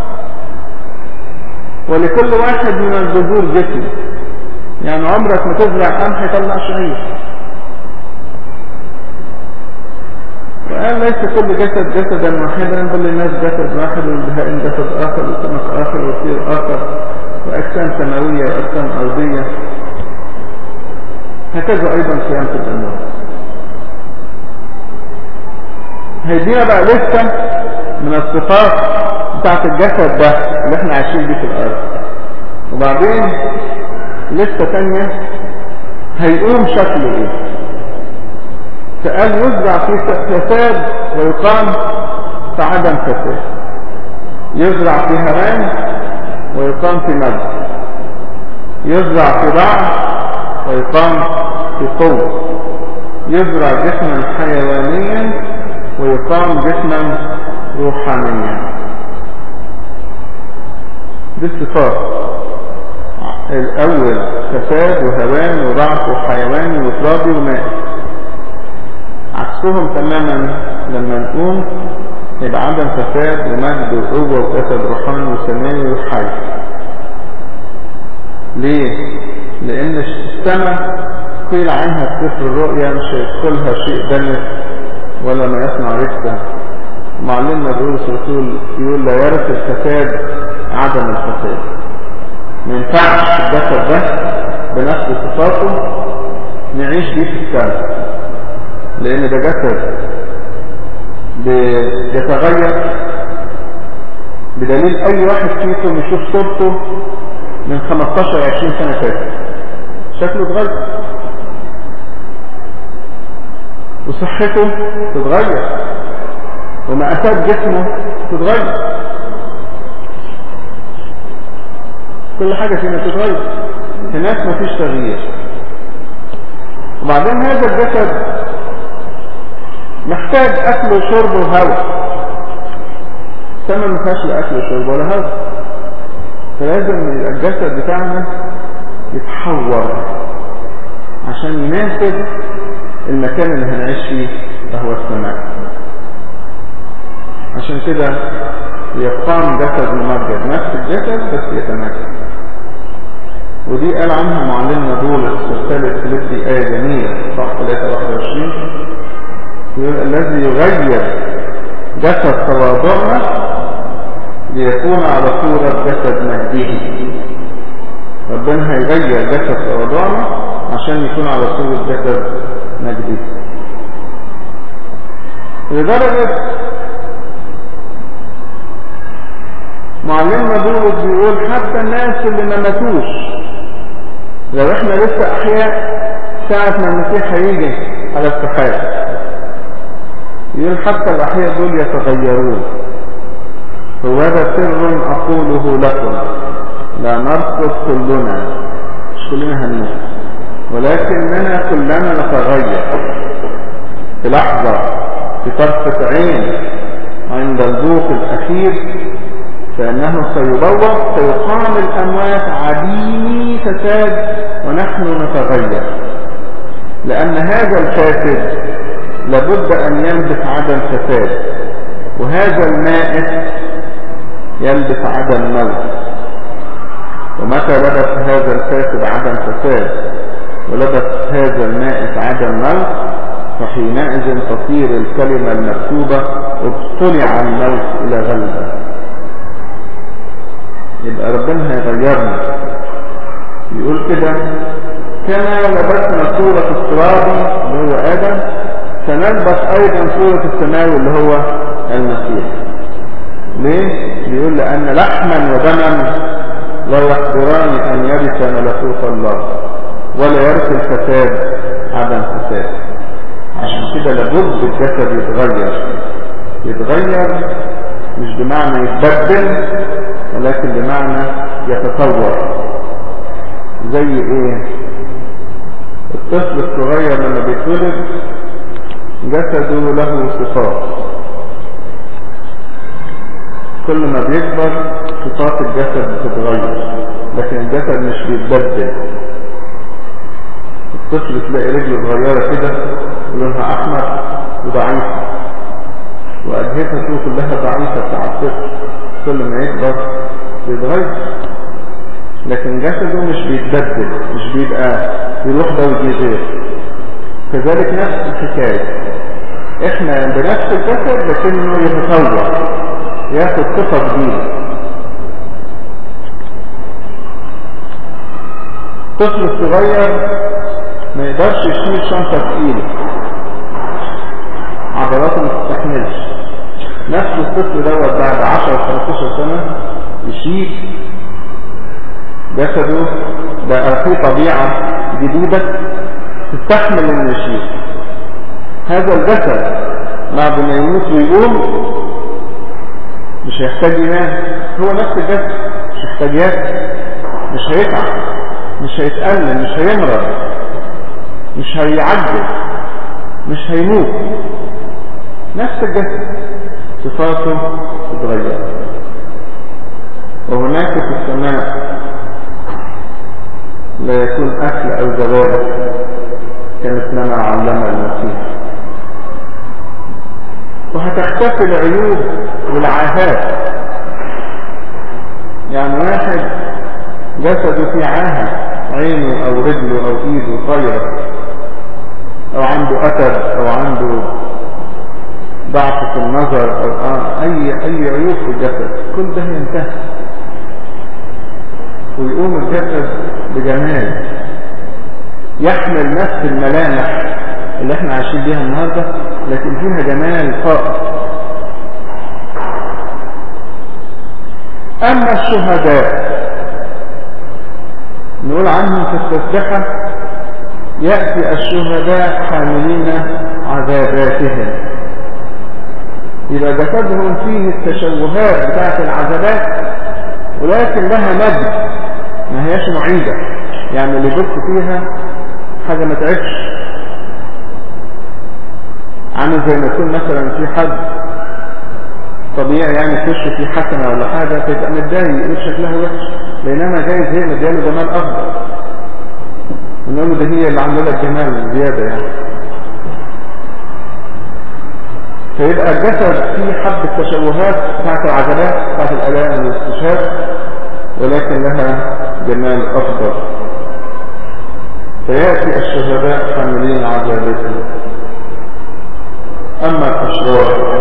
ولكل واحد من الجذور جسم يعني عمرك ما تزرع قمح يطلع شعير وقال ليس كل جسد جسدا واحدا بل الناس جسد واحد والبهائم جسد آخر والسمك آخر والطير آخر وأجسام سماوية وأجسام أرضية هكذا أيضا قيامة الأموات هيدينا بقى لسه من الصفات بتاعت الجسد ده اللي احنا عايشين بيه في الأرض وبعدين لسه تانية هيقوم شكله ايه فقال يزرع في فساد ويقام في عدم فساد يزرع في هوان ويقام في مجد يزرع في ضعف ويقام في قوة يزرع جسما حيوانيا ويقام جسما روحانيا دي الصفات الاول فساد وهوان وضعف وحيواني وترابي ومائي عكسهم تماما لما نقوم يبقى عدم فساد ومجد وقوة وجسد روحاني وسماوي وحي ليه؟ لأن السماء قيل عنها في سفر الرؤيا مش هيدخلها شيء دنس ولا ما يصنع رزقا معلمنا بولس الرسول يقول لا يرث الفساد عدم الفساد ما ينفعش الجسد ده بنفس صفاته نعيش بيه في السماء لأن ده جسد بيتغير بدليل أي واحد فيكم يشوف صورته من 15 20 سنة فاتت شكله اتغير وصحته تتغير ومقاسات جسمه تتغير كل حاجة فينا تتغير هناك مفيش تغيير وبعدين هذا الجسد محتاج اكل وشرب وهواء السماء ما فيهاش لا اكل وشرب ولا هواء فلازم الجسد بتاعنا يتحور عشان يناسب المكان اللي هنعيش فيه وهو السماء عشان كده يقام جسد ممجد نفس الجسد بس يتمجد ودي قال عنها معلمنا بولس في رسالة فيليبي آية جميلة صح 23 يقول الذي يغير جسد تواضعنا ليكون على صورة جسد مجده ربنا هيغير جسد تواضعنا عشان يكون على صورة جسد مجده لدرجة معلمنا بولس بيقول حتى الناس اللي ما ماتوش لو احنا لسه احياء ساعة ما المسيح هيجي على السحاب يقول حتى الأحياء دول يتغيرون وهذا سر أقوله لكم لا نرقص كلنا مش كلنا هنموت ولكننا كلنا نتغير في لحظة في طرفة عين عند الذوق الأخير فإنه سيبوض سيقام الأموات عديمي فساد ونحن نتغير لأن هذا الفاسد لابد أن يلبس عدم فساد وهذا المائت يلبس عدم موت ومتى لبس هذا الفاسد عدم فساد ولبس هذا المائت عدم موت فحينئذ تصير الكلمة المكتوبة ابتلع الموت إلى غلبة يبقى ربنا هيغيرنا يقول كده كما لبسنا صورة التراب اللي هو آدم سنلبس أيضا صورة السماوي اللي هو المسيح ليه؟ بيقول لأن لحما ودما لا يقدران أن يرث ملكوت الله ولا يرث الفساد عدم فساد عشان كده لابد الجسد يتغير يتغير مش بمعنى يتبدل ولكن بمعنى يتطور زي ايه الطفل الصغير لما بيتولد جسده له صفات كل ما بيكبر صفات الجسد بتتغير لكن الجسد مش بيتبدل الطفل تلاقي رجله صغيرة كده ولونها احمر وضعيفة واجهزته كلها ضعيفة بتاع الطفل كل ما يكبر بيتغير لكن جسده مش بيتبدل مش بيبقى يروح ده ويجي غير كذلك نفس الحكاية احنا بنفس الجسد لكنه يتطور ياخد صفة جديدة الطفل الصغير ما يقدرش يشيل شنطة تقيلة عضلاته ما تستحملش نفس الطفل دوت بعد 10 15 سنة يشيل جسده بقى فيه طبيعة جديدة تستحمل انه يشيل هذا الجسد بعد ما يموت ويقوم مش هيحتاج ينام هو نفس الجسد مش هيحتاج ياكل مش هيتعب مش هيتألم مش هيمرض مش هيعجز مش هيموت نفس الجسد صفاته تتغير وهناك في السماء لا يكون أكل أو ذبابة كمثلما علم المسيح وهتختفي العيوب والعاهات يعني واحد جسده فيه عاهة عينه أو رجله أو إيده طايرة أو عنده أتب أو عنده ضعف في النظر أو آه أي أي عيوب في الجسد كل ده ينتهي ويقوم الجسد بجمال يحمل نفس الملامح اللي احنا عايشين بيها النهاردة لكن فيها جمال فائق اما الشهداء نقول عنهم في التسبحة يأتي الشهداء حاملين عذاباتهم يبقى جسدهم فيه التشوهات بتاعت العذابات ولكن لها مجد ما هياش معيدة يعني اللي جبت فيها حاجة ما تعبش عامل زي ما يكون مثلا في حد طبيعي يعني كش فيه حسنة ولا حاجة تبقى متضايق يقول شكلها وحش بينما جايز هي مدياله جمال أفضل ونقول له ده هي اللي عامله لك جمال زيادة يعني فيبقى الجسد فيه حبة تشوهات بتاعت العضلات بتاعت الآلام والاستشهاد ولكن لها جمال أفضل فيأتي الشهداء حاملين عذابتهم أما الأشرار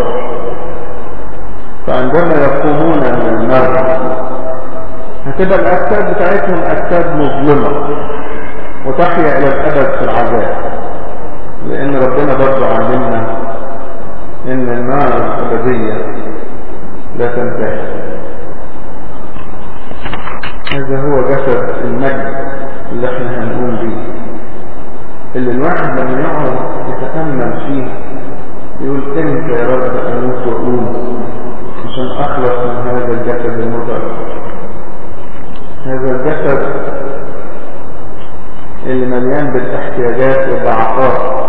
فعندما يقومون من الموت هتبقى الأجساد بتاعتهم أجساد مظلمة وتحيا إلى الأبد في العذاب لأن ربنا برضو علمنا إن النار الأبدية لا تنتهي هذا هو جسد المجد اللي احنا هنقوم بيه اللي الواحد لما يقعد يتأمل فيه يقول امتى يا رب اموت واقوم عشان اخلص من هذا الجسد المتعب هذا الجسد اللي مليان بالاحتياجات والضعفات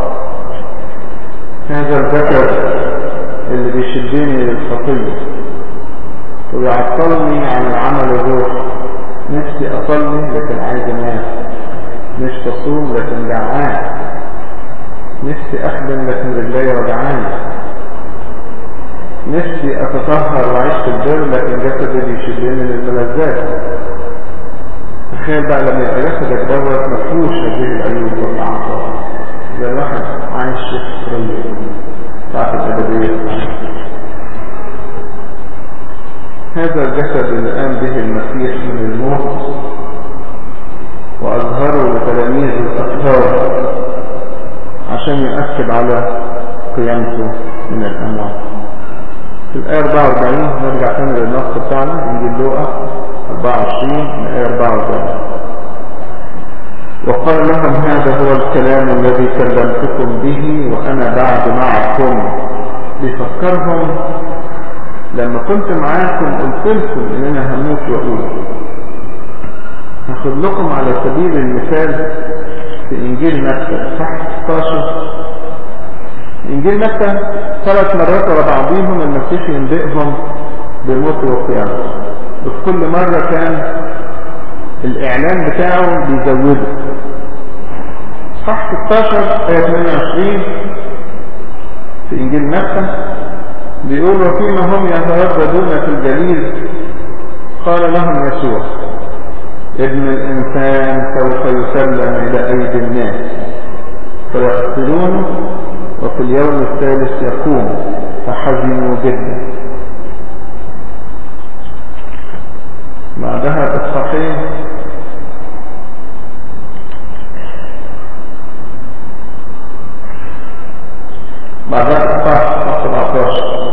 هذا الجسد اللي بيشدني للخطية ويعطلني عن العمل الروحي نفسي أصلي لكن عايز أنام مش تصوم لكن جعان نفسي أخدم لكن رجلي وجعاني نفسي أتطهر وأعيش في البر لكن جسدي بيشدني للملذات تخيل بقى لما يبقى جسدك دوت مفهوش هذه العيوب والضعفات زي الواحد عايش في الحرية بتاعت الأبدية هذا الجسد اللي قام به المسيح من الموت وأظهره لتلاميذ الأطهار عشان يؤكد على قيامته من الأموات في الآية 44 نرجع تاني للنص بتاعنا إنجيل لوقا 24 من الآية 44 وقال لهم هذا هو الكلام الذي كلمتكم به وأنا بعد معكم بفكرهم لما كنت معاكم قلت لكم ان انا هموت واقول هاخد لكم على سبيل المثال في انجيل متى صح 16 انجيل متى ثلاث مرات ورا بعضيهم المسيح ينبئهم بموت وقيامه وفي كل مرة كان الاعلان بتاعه بيزوده صح 16 ايه 28 في انجيل متى بيقول وفيما هم يترددون في الجليل قال لهم يسوع ابن الإنسان سوف يسلم إلى أيدي الناس فيقتلونه وفي اليوم الثالث يقوم فحزنوا جدا بعدها الصحيح بعدها الصح 17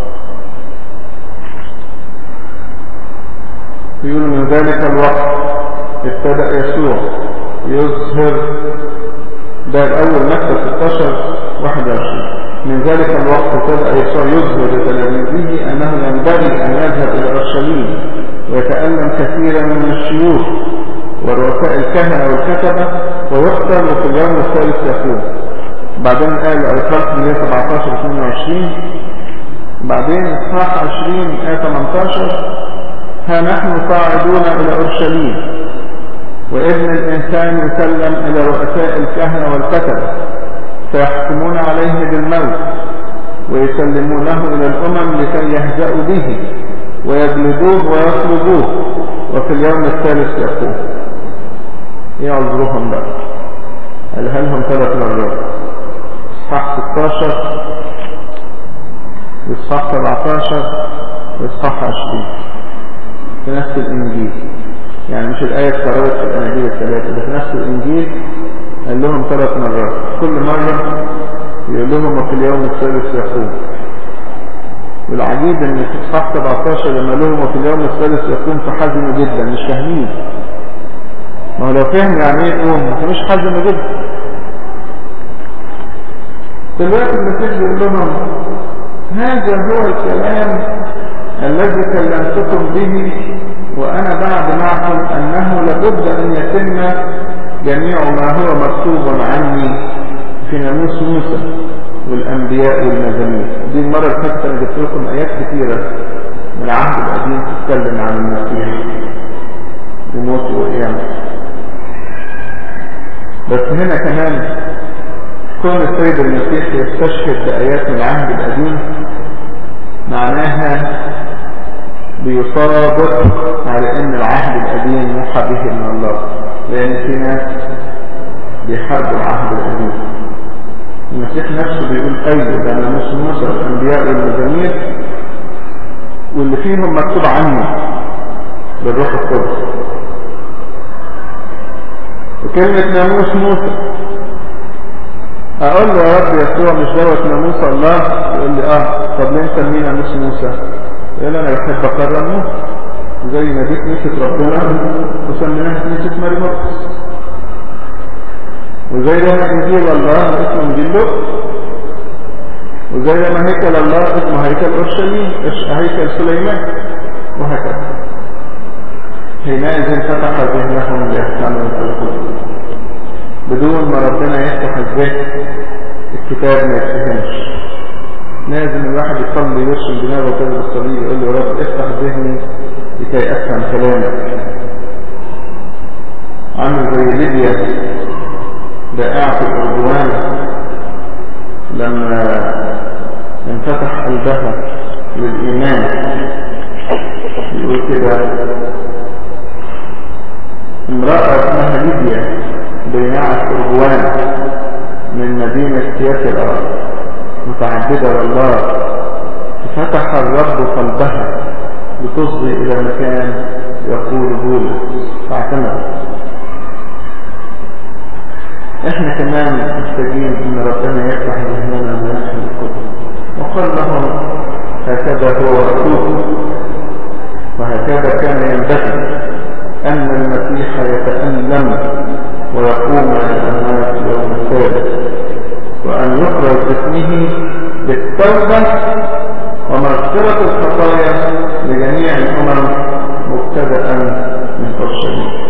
يقول من ذلك الوقت ابتدأ يسوع يظهر ده الأول مكة 16 21 من ذلك الوقت ابتدأ يسوع يظهر لتلاميذه أنه ينبغي أن يذهب إلى أورشليم ويتألم كثيرا من الشيوخ ورؤساء الكهنة والكتبة ويقتل وفي اليوم الثالث يقوم بعدين قال الخلق من 17 22 بعدين اصحاح 20 آية 18 ها نحن صاعدون إلى أورشليم وابن الإنسان يسلم إلى رؤساء الكهنة والكتبة فيحكمون عليه بالموت ويسلمونه إلى الأمم لكي يهزأوا به ويجلدوه ويطلبوه وفي اليوم الثالث يقوم ايه عذرهم بقى قالها لهم ثلاث مرات اصحاح 16 واصحاح 17 واصحاح 20 في نفس الانجيل يعني مش الايه اتكررت في الاناجيل الثلاثه ده في نفس الانجيل قال لهم ثلاث مرات كل مره يقول لهم وفي اليوم الثالث يقوم والعجيب ان في اصحاح 17 لما لهم وفي اليوم الثالث يقوم فحزنوا جدا مش فاهمين ما هو لو فهم يعني ايه يقوم ما كانوش حزنوا جدا دلوقتي المسيح بيقول لهم هذا هو الكلام الذي كلمتكم به وانا بعد معكم انه لابد ان يتم جميع ما هو مكتوب عني في ناموس موسى والانبياء والمزامير دي المره اللي فاتت انا جبت لكم ايات كثيره من العهد القديم تتكلم عن المسيح وموته وقيامته بس هنا كمان كون السيد المسيح يستشهد بآيات من العهد القديم معناها بيصادق على ان العهد القديم موحى به من الله لان في ناس بيحاربوا العهد القديم المسيح نفسه بيقول ايوه ده ناموس موسى الانبياء والمزامير واللي فيهم مكتوب عني بالروح القدس وكلمة ناموس موسى اقول له يا رب يسوع مش دوت ناموس الله يقول لي اه طب ليه مسميه ناموس موسى يقول انا بحب اكرم موسى زي ما دي كنيسة ربنا وسميناها كنيسة ماري مرقس وزي ما انجيل الله اسمه انجيل لوقا وزي ما هيكل الله اسمه هيكل اورشليم هيكل سليمان وهكذا حينئذ فتح ذهنهم ليفهموا الكتب بدون ما ربنا يفتح الذهن الكتاب ما يتفهمش لازم الواحد يصلي يرسم دماغه كده بالصليب يقول له يا رب افتح ذهني لكي افهم كلامك عامل زي ليبيا بائعة الأردوان لما انفتح قلبها للإيمان يقول كده امرأة اسمها ليبيا بائعة أردوان من مدينة ياسر متعددة والله فتح الرب قلبها لتصغي إلى مكان يقول بولس فاعتمد احنا كمان محتاجين ان ربنا يفتح ذهننا ونحن الكتب وقال لهم هكذا هو رسول وهكذا كان ينبغي ان المسيح يتألم ويقوم على الاموات يوم الثالث وان يخرج باسمه بالتوبة ومغفرة الخطايا لجميع الامم مبتدأ من اورشليم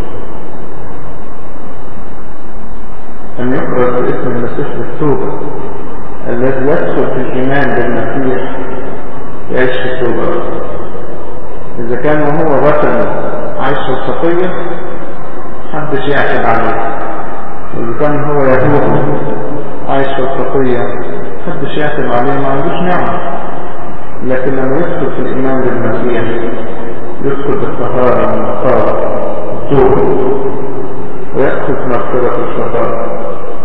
أن يخرج باسم المسيح بالتوبة الذي يدخل في الإيمان بالمسيح يعيش في التوبة إذا كان وهو وطن عايش في الخطية محدش يعتب عليه وإذا كان هو يهود عايش في الخطية محدش يعتب عليه ما عندوش نعمة لكن لما يدخل في الإيمان بالمسيح يدخل بالطهارة والنقاء التوبة ويأخذ مغفرة الخطايا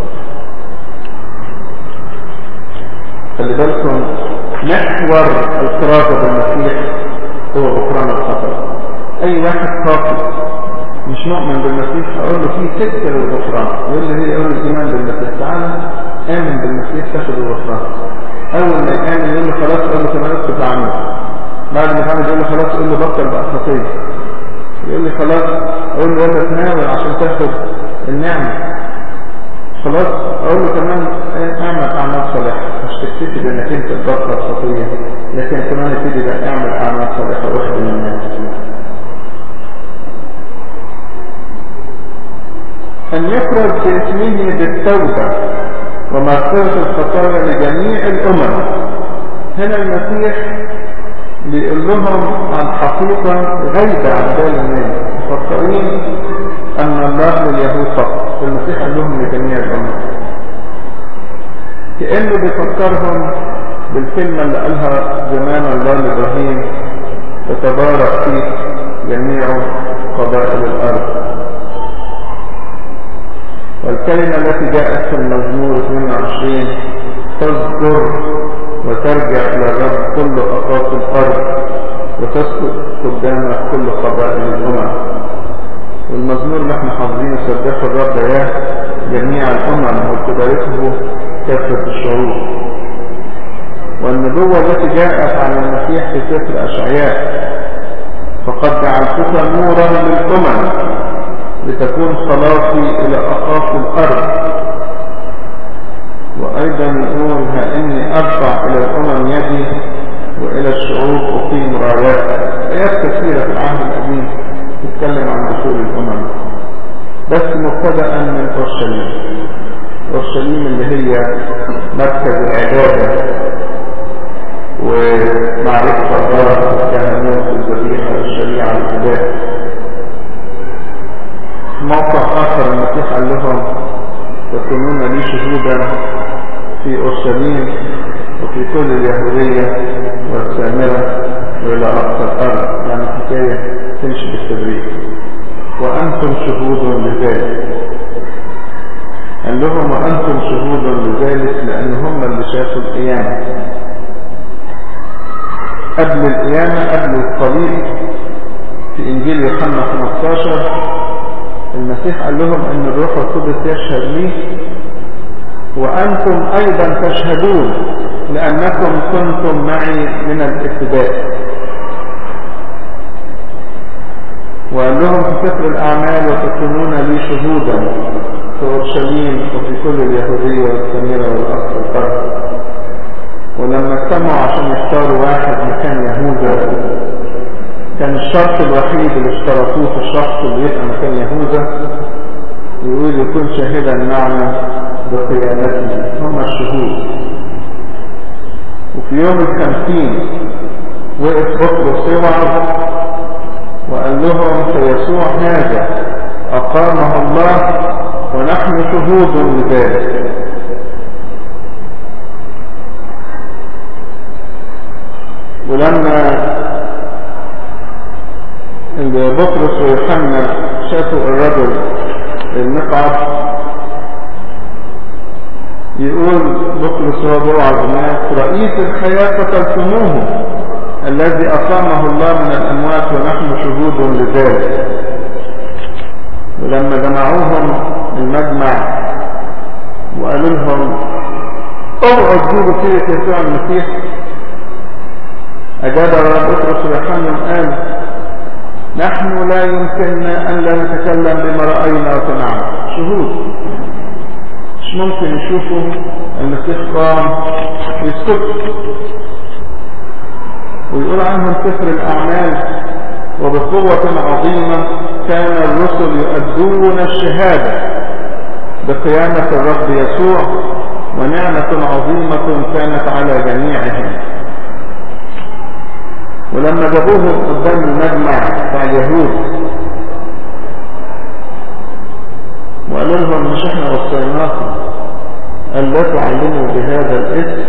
خلي بالكم محور الكرازة بالمسيح هو غفران الخطأ اي واحد خاطئ مش مؤمن بالمسيح اقول له في سكة للغفران يقول لي هي اول الايمان بالمسيح تعالى امن بالمسيح تاخد الغفران اول ما يامن يقول له خلاص اقول له كمان اسكت عنه بعد ما تعمل يقول له خلاص اقول له بطل بقى خطيه يقول لي خلاص اقول له يلا تناول عشان تاخد النعمه خلاص اقول له كمان اعمل اعمال صالحه مش تكتفي بانك انت تبطل خطيه لكن كمان ابتدي بقى اعمل اعمال صالحه واخدم الناس ان يخرج باسمه بالتوبه ومغفره الخطايا لجميع الامم هنا المسيح بيقول لهم عن حقيقه غايبه عن بال الناس مفكرين ان الله لليهود فقط المسيح قال لهم لجميع الامم كانه بيفكرهم بالكلمه اللي قالها زمان الله لابراهيم تتبارك فيك جميع قبائل الارض والكلمة التي جاءت في المزمور 22 تذكر وترجع إلى الرب كل أقاط الأرض وتسكت قدامك كل قبائل الأمم والمزمور اللي احنا حافظينه سبحوا الرب يا جميع الأمم وتباركه كافة الشعوب والنبوة التي جاءت عن المسيح في سفر أشعياء فقد جعلتك نورا للأمم لتكون خلاصي إلى أقاصي الأرض وأيضا يقول ها إني أرفع إلى الأمم يدي وإلى الشعوب أقيم رايات آيات كثيرة في العهد القديم تتكلم عن دخول الأمم بس مبتدأ من أورشليم أورشليم اللي هي مركز العبادة ومعرفة الله الكهنوت والذبيحة والشريعة والعبادة موقع آخر المسيح قال لهم تكونون لي شهودا في أورشليم وفي كل اليهودية والسامرة وإلى أقصى الأرض يعني حكاية تمشي بالتدريج وأنتم شهود لذلك قال لهم وأنتم شهود لذلك لأن هم اللي شافوا القيامة قبل القيامة قبل الصليب في إنجيل يوحنا 15 المسيح قال لهم ان الروح القدس يشهد لي وانتم ايضا تشهدون لانكم كنتم معي من الابتداء وقال لهم في سفر الاعمال وتكونون لي شهودا في اورشليم وفي كل اليهوديه والسميره والاقصى الارض ولما اجتمعوا عشان يختاروا واحد مكان يهوذا كان الشرط الوحيد اللي اشترطوه في الشخص اللي يبقى مكان يهوذا يقول يكون شاهدا معنا بقيامته هم الشهود وفي يوم الخمسين وقف بطرس يوعظ وقال لهم فيسوع هذا أقامه الله ونحن شهود لذلك ولما بطرس ويوحنا شافوا الرجل المقعد يقول بطرس هو بوعظ الناس رئيس الحياة قتلتموه الذي أقامه الله من الأموات ونحن شهود لذلك ولما جمعوهم المجمع وقالوا لهم اوعوا تجيبوا فيه يسوع المسيح أجاب رب بطرس ويوحنا قال نحن لا يمكننا أن لا نتكلم بما رأينا وسمعنا شهود مش ممكن يشوفوا المسيح قام ويسكت ويقول عنهم سفر الأعمال وبقوة عظيمة كان الرسل يؤدون الشهادة بقيامة الرب يسوع ونعمة عظيمة كانت على جميعهم ولما جابوهم قدام المجمع بتاع اليهود وقالوا لهم مش احنا وصيناكم أن لا تعلموا بهذا الاسم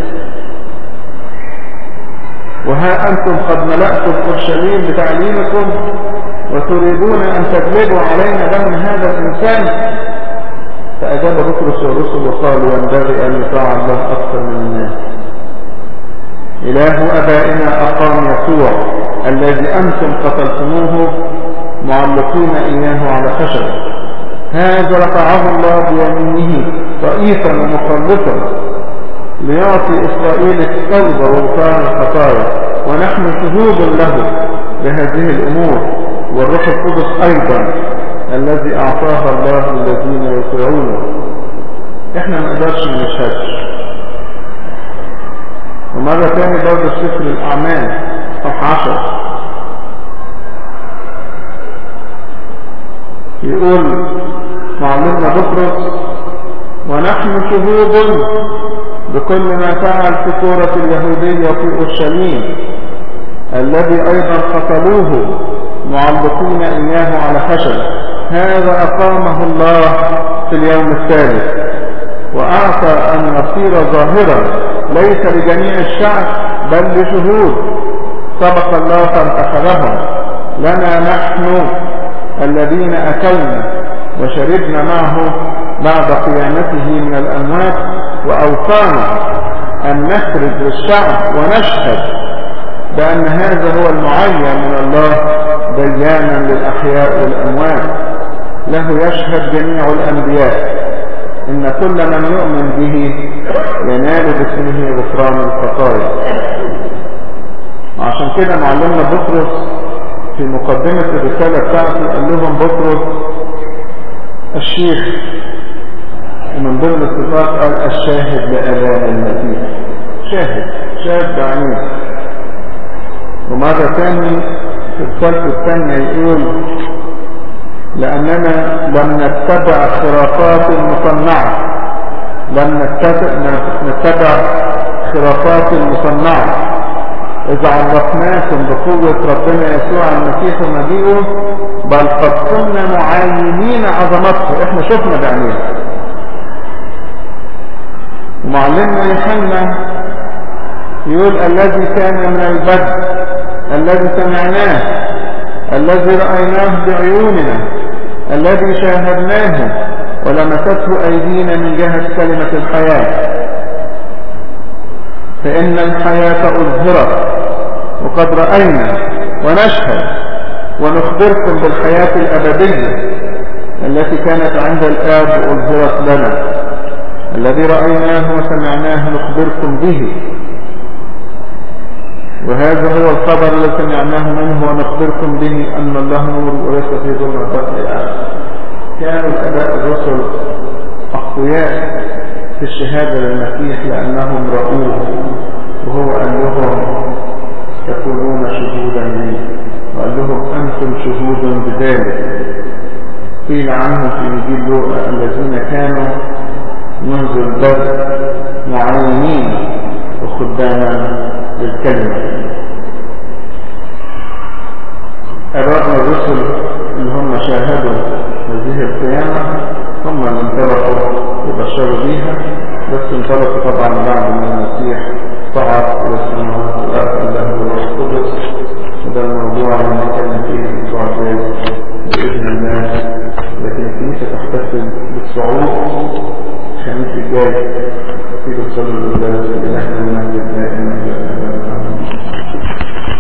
وها أنتم قد ملأتم أورشليم بتعليمكم وتريدون أن تجلبوا علينا دم هذا الإنسان فأجاب بطرس والرسل وقالوا ينبغي أن يطاع الله أكثر من الناس إله أبائنا أقام يسوع الذي أنتم قتلتموه معلقين إياه على خشبه هذا رفعه الله بيمينه رئيسا ومخلصا ليعطي إسرائيل التوبة وغفران الخطايا ونحن شهود له بهذه الأمور والروح القدس أيضا الذي أعطاها الله للذين يطيعونه احنا ما نقدرش ما نشهدش ومرة تاني برضه في سفر الأعمال صفحة 10 يقول معلمنا بطرس ونحن شهود بكل ما فعل في كورة اليهودية في أورشليم الذي أيضا قتلوه معلقين إياه على خشب هذا أقامه الله في اليوم الثالث وأعطى أن نصير ظاهرا ليس لجميع الشعب بل لشهود سبق الله فانتخبهم لنا نحن الذين أكلنا وشربنا معه بعد قيامته من الأموات وأوصانا أن نخرج للشعب ونشهد بأن هذا هو المعين من الله بيانا للأحياء والأموات له يشهد جميع الأنبياء إن كل من يؤمن به ينال باسمه غفران الخطايا عشان كده معلمنا بطرس في مقدمة الرسالة بتاعته قال لهم بطرس الشيخ ومن ضمن الصفات قال الشاهد لآلام المسيح شاهد شاهد بعينيه ومرة تاني في الرسالة الثانية يقول لأننا لم نتبع خرافات مصنعة لم نتبع, نتبع خرافات مصنعة إذا عرفناكم بقوة ربنا يسوع المسيح ومجيئه بل قد كنا معاينين عظمته احنا شفنا بعينينا معلمنا يوحنا يقول الذي كان من البدء الذي سمعناه الذي رأيناه بعيوننا الذي شاهدناه ولمسته أيدينا من جهة كلمة الحياة فإن الحياة أظهرت وقد رأينا ونشهد ونخبركم بالحياة الأبدية التي كانت عند الآب أظهرت لنا الذي رأيناه وسمعناه نخبركم به وهذا هو الخبر الذي سمعناه منه ونخبركم به أن الله نور وليس في ظلم البطل الآن كانوا الأباء الرسل أقوياء في الشهادة للمسيح لأنهم رأوه وهو قال لهم تكونون شهودا لي وقال لهم أنتم شهود بذلك قيل عنه في إنجيل لوقا الذين كانوا منذ البدء معينين وخداما للكلمة أبائنا الرسل اللي هم شاهدوا هذه القيامة هم اللي انطلقوا وبشروا بيها بس انطلقوا طبعا بعد ما المسيح صعد إلى السماوات وأرسل له الروح القدس وده الموضوع اللي نتكلم فيه الأسبوع الجاي بإذن الله لكن الكنيسة تحتفل بالصعود الخميس الجاي في بصلي الله لله المجد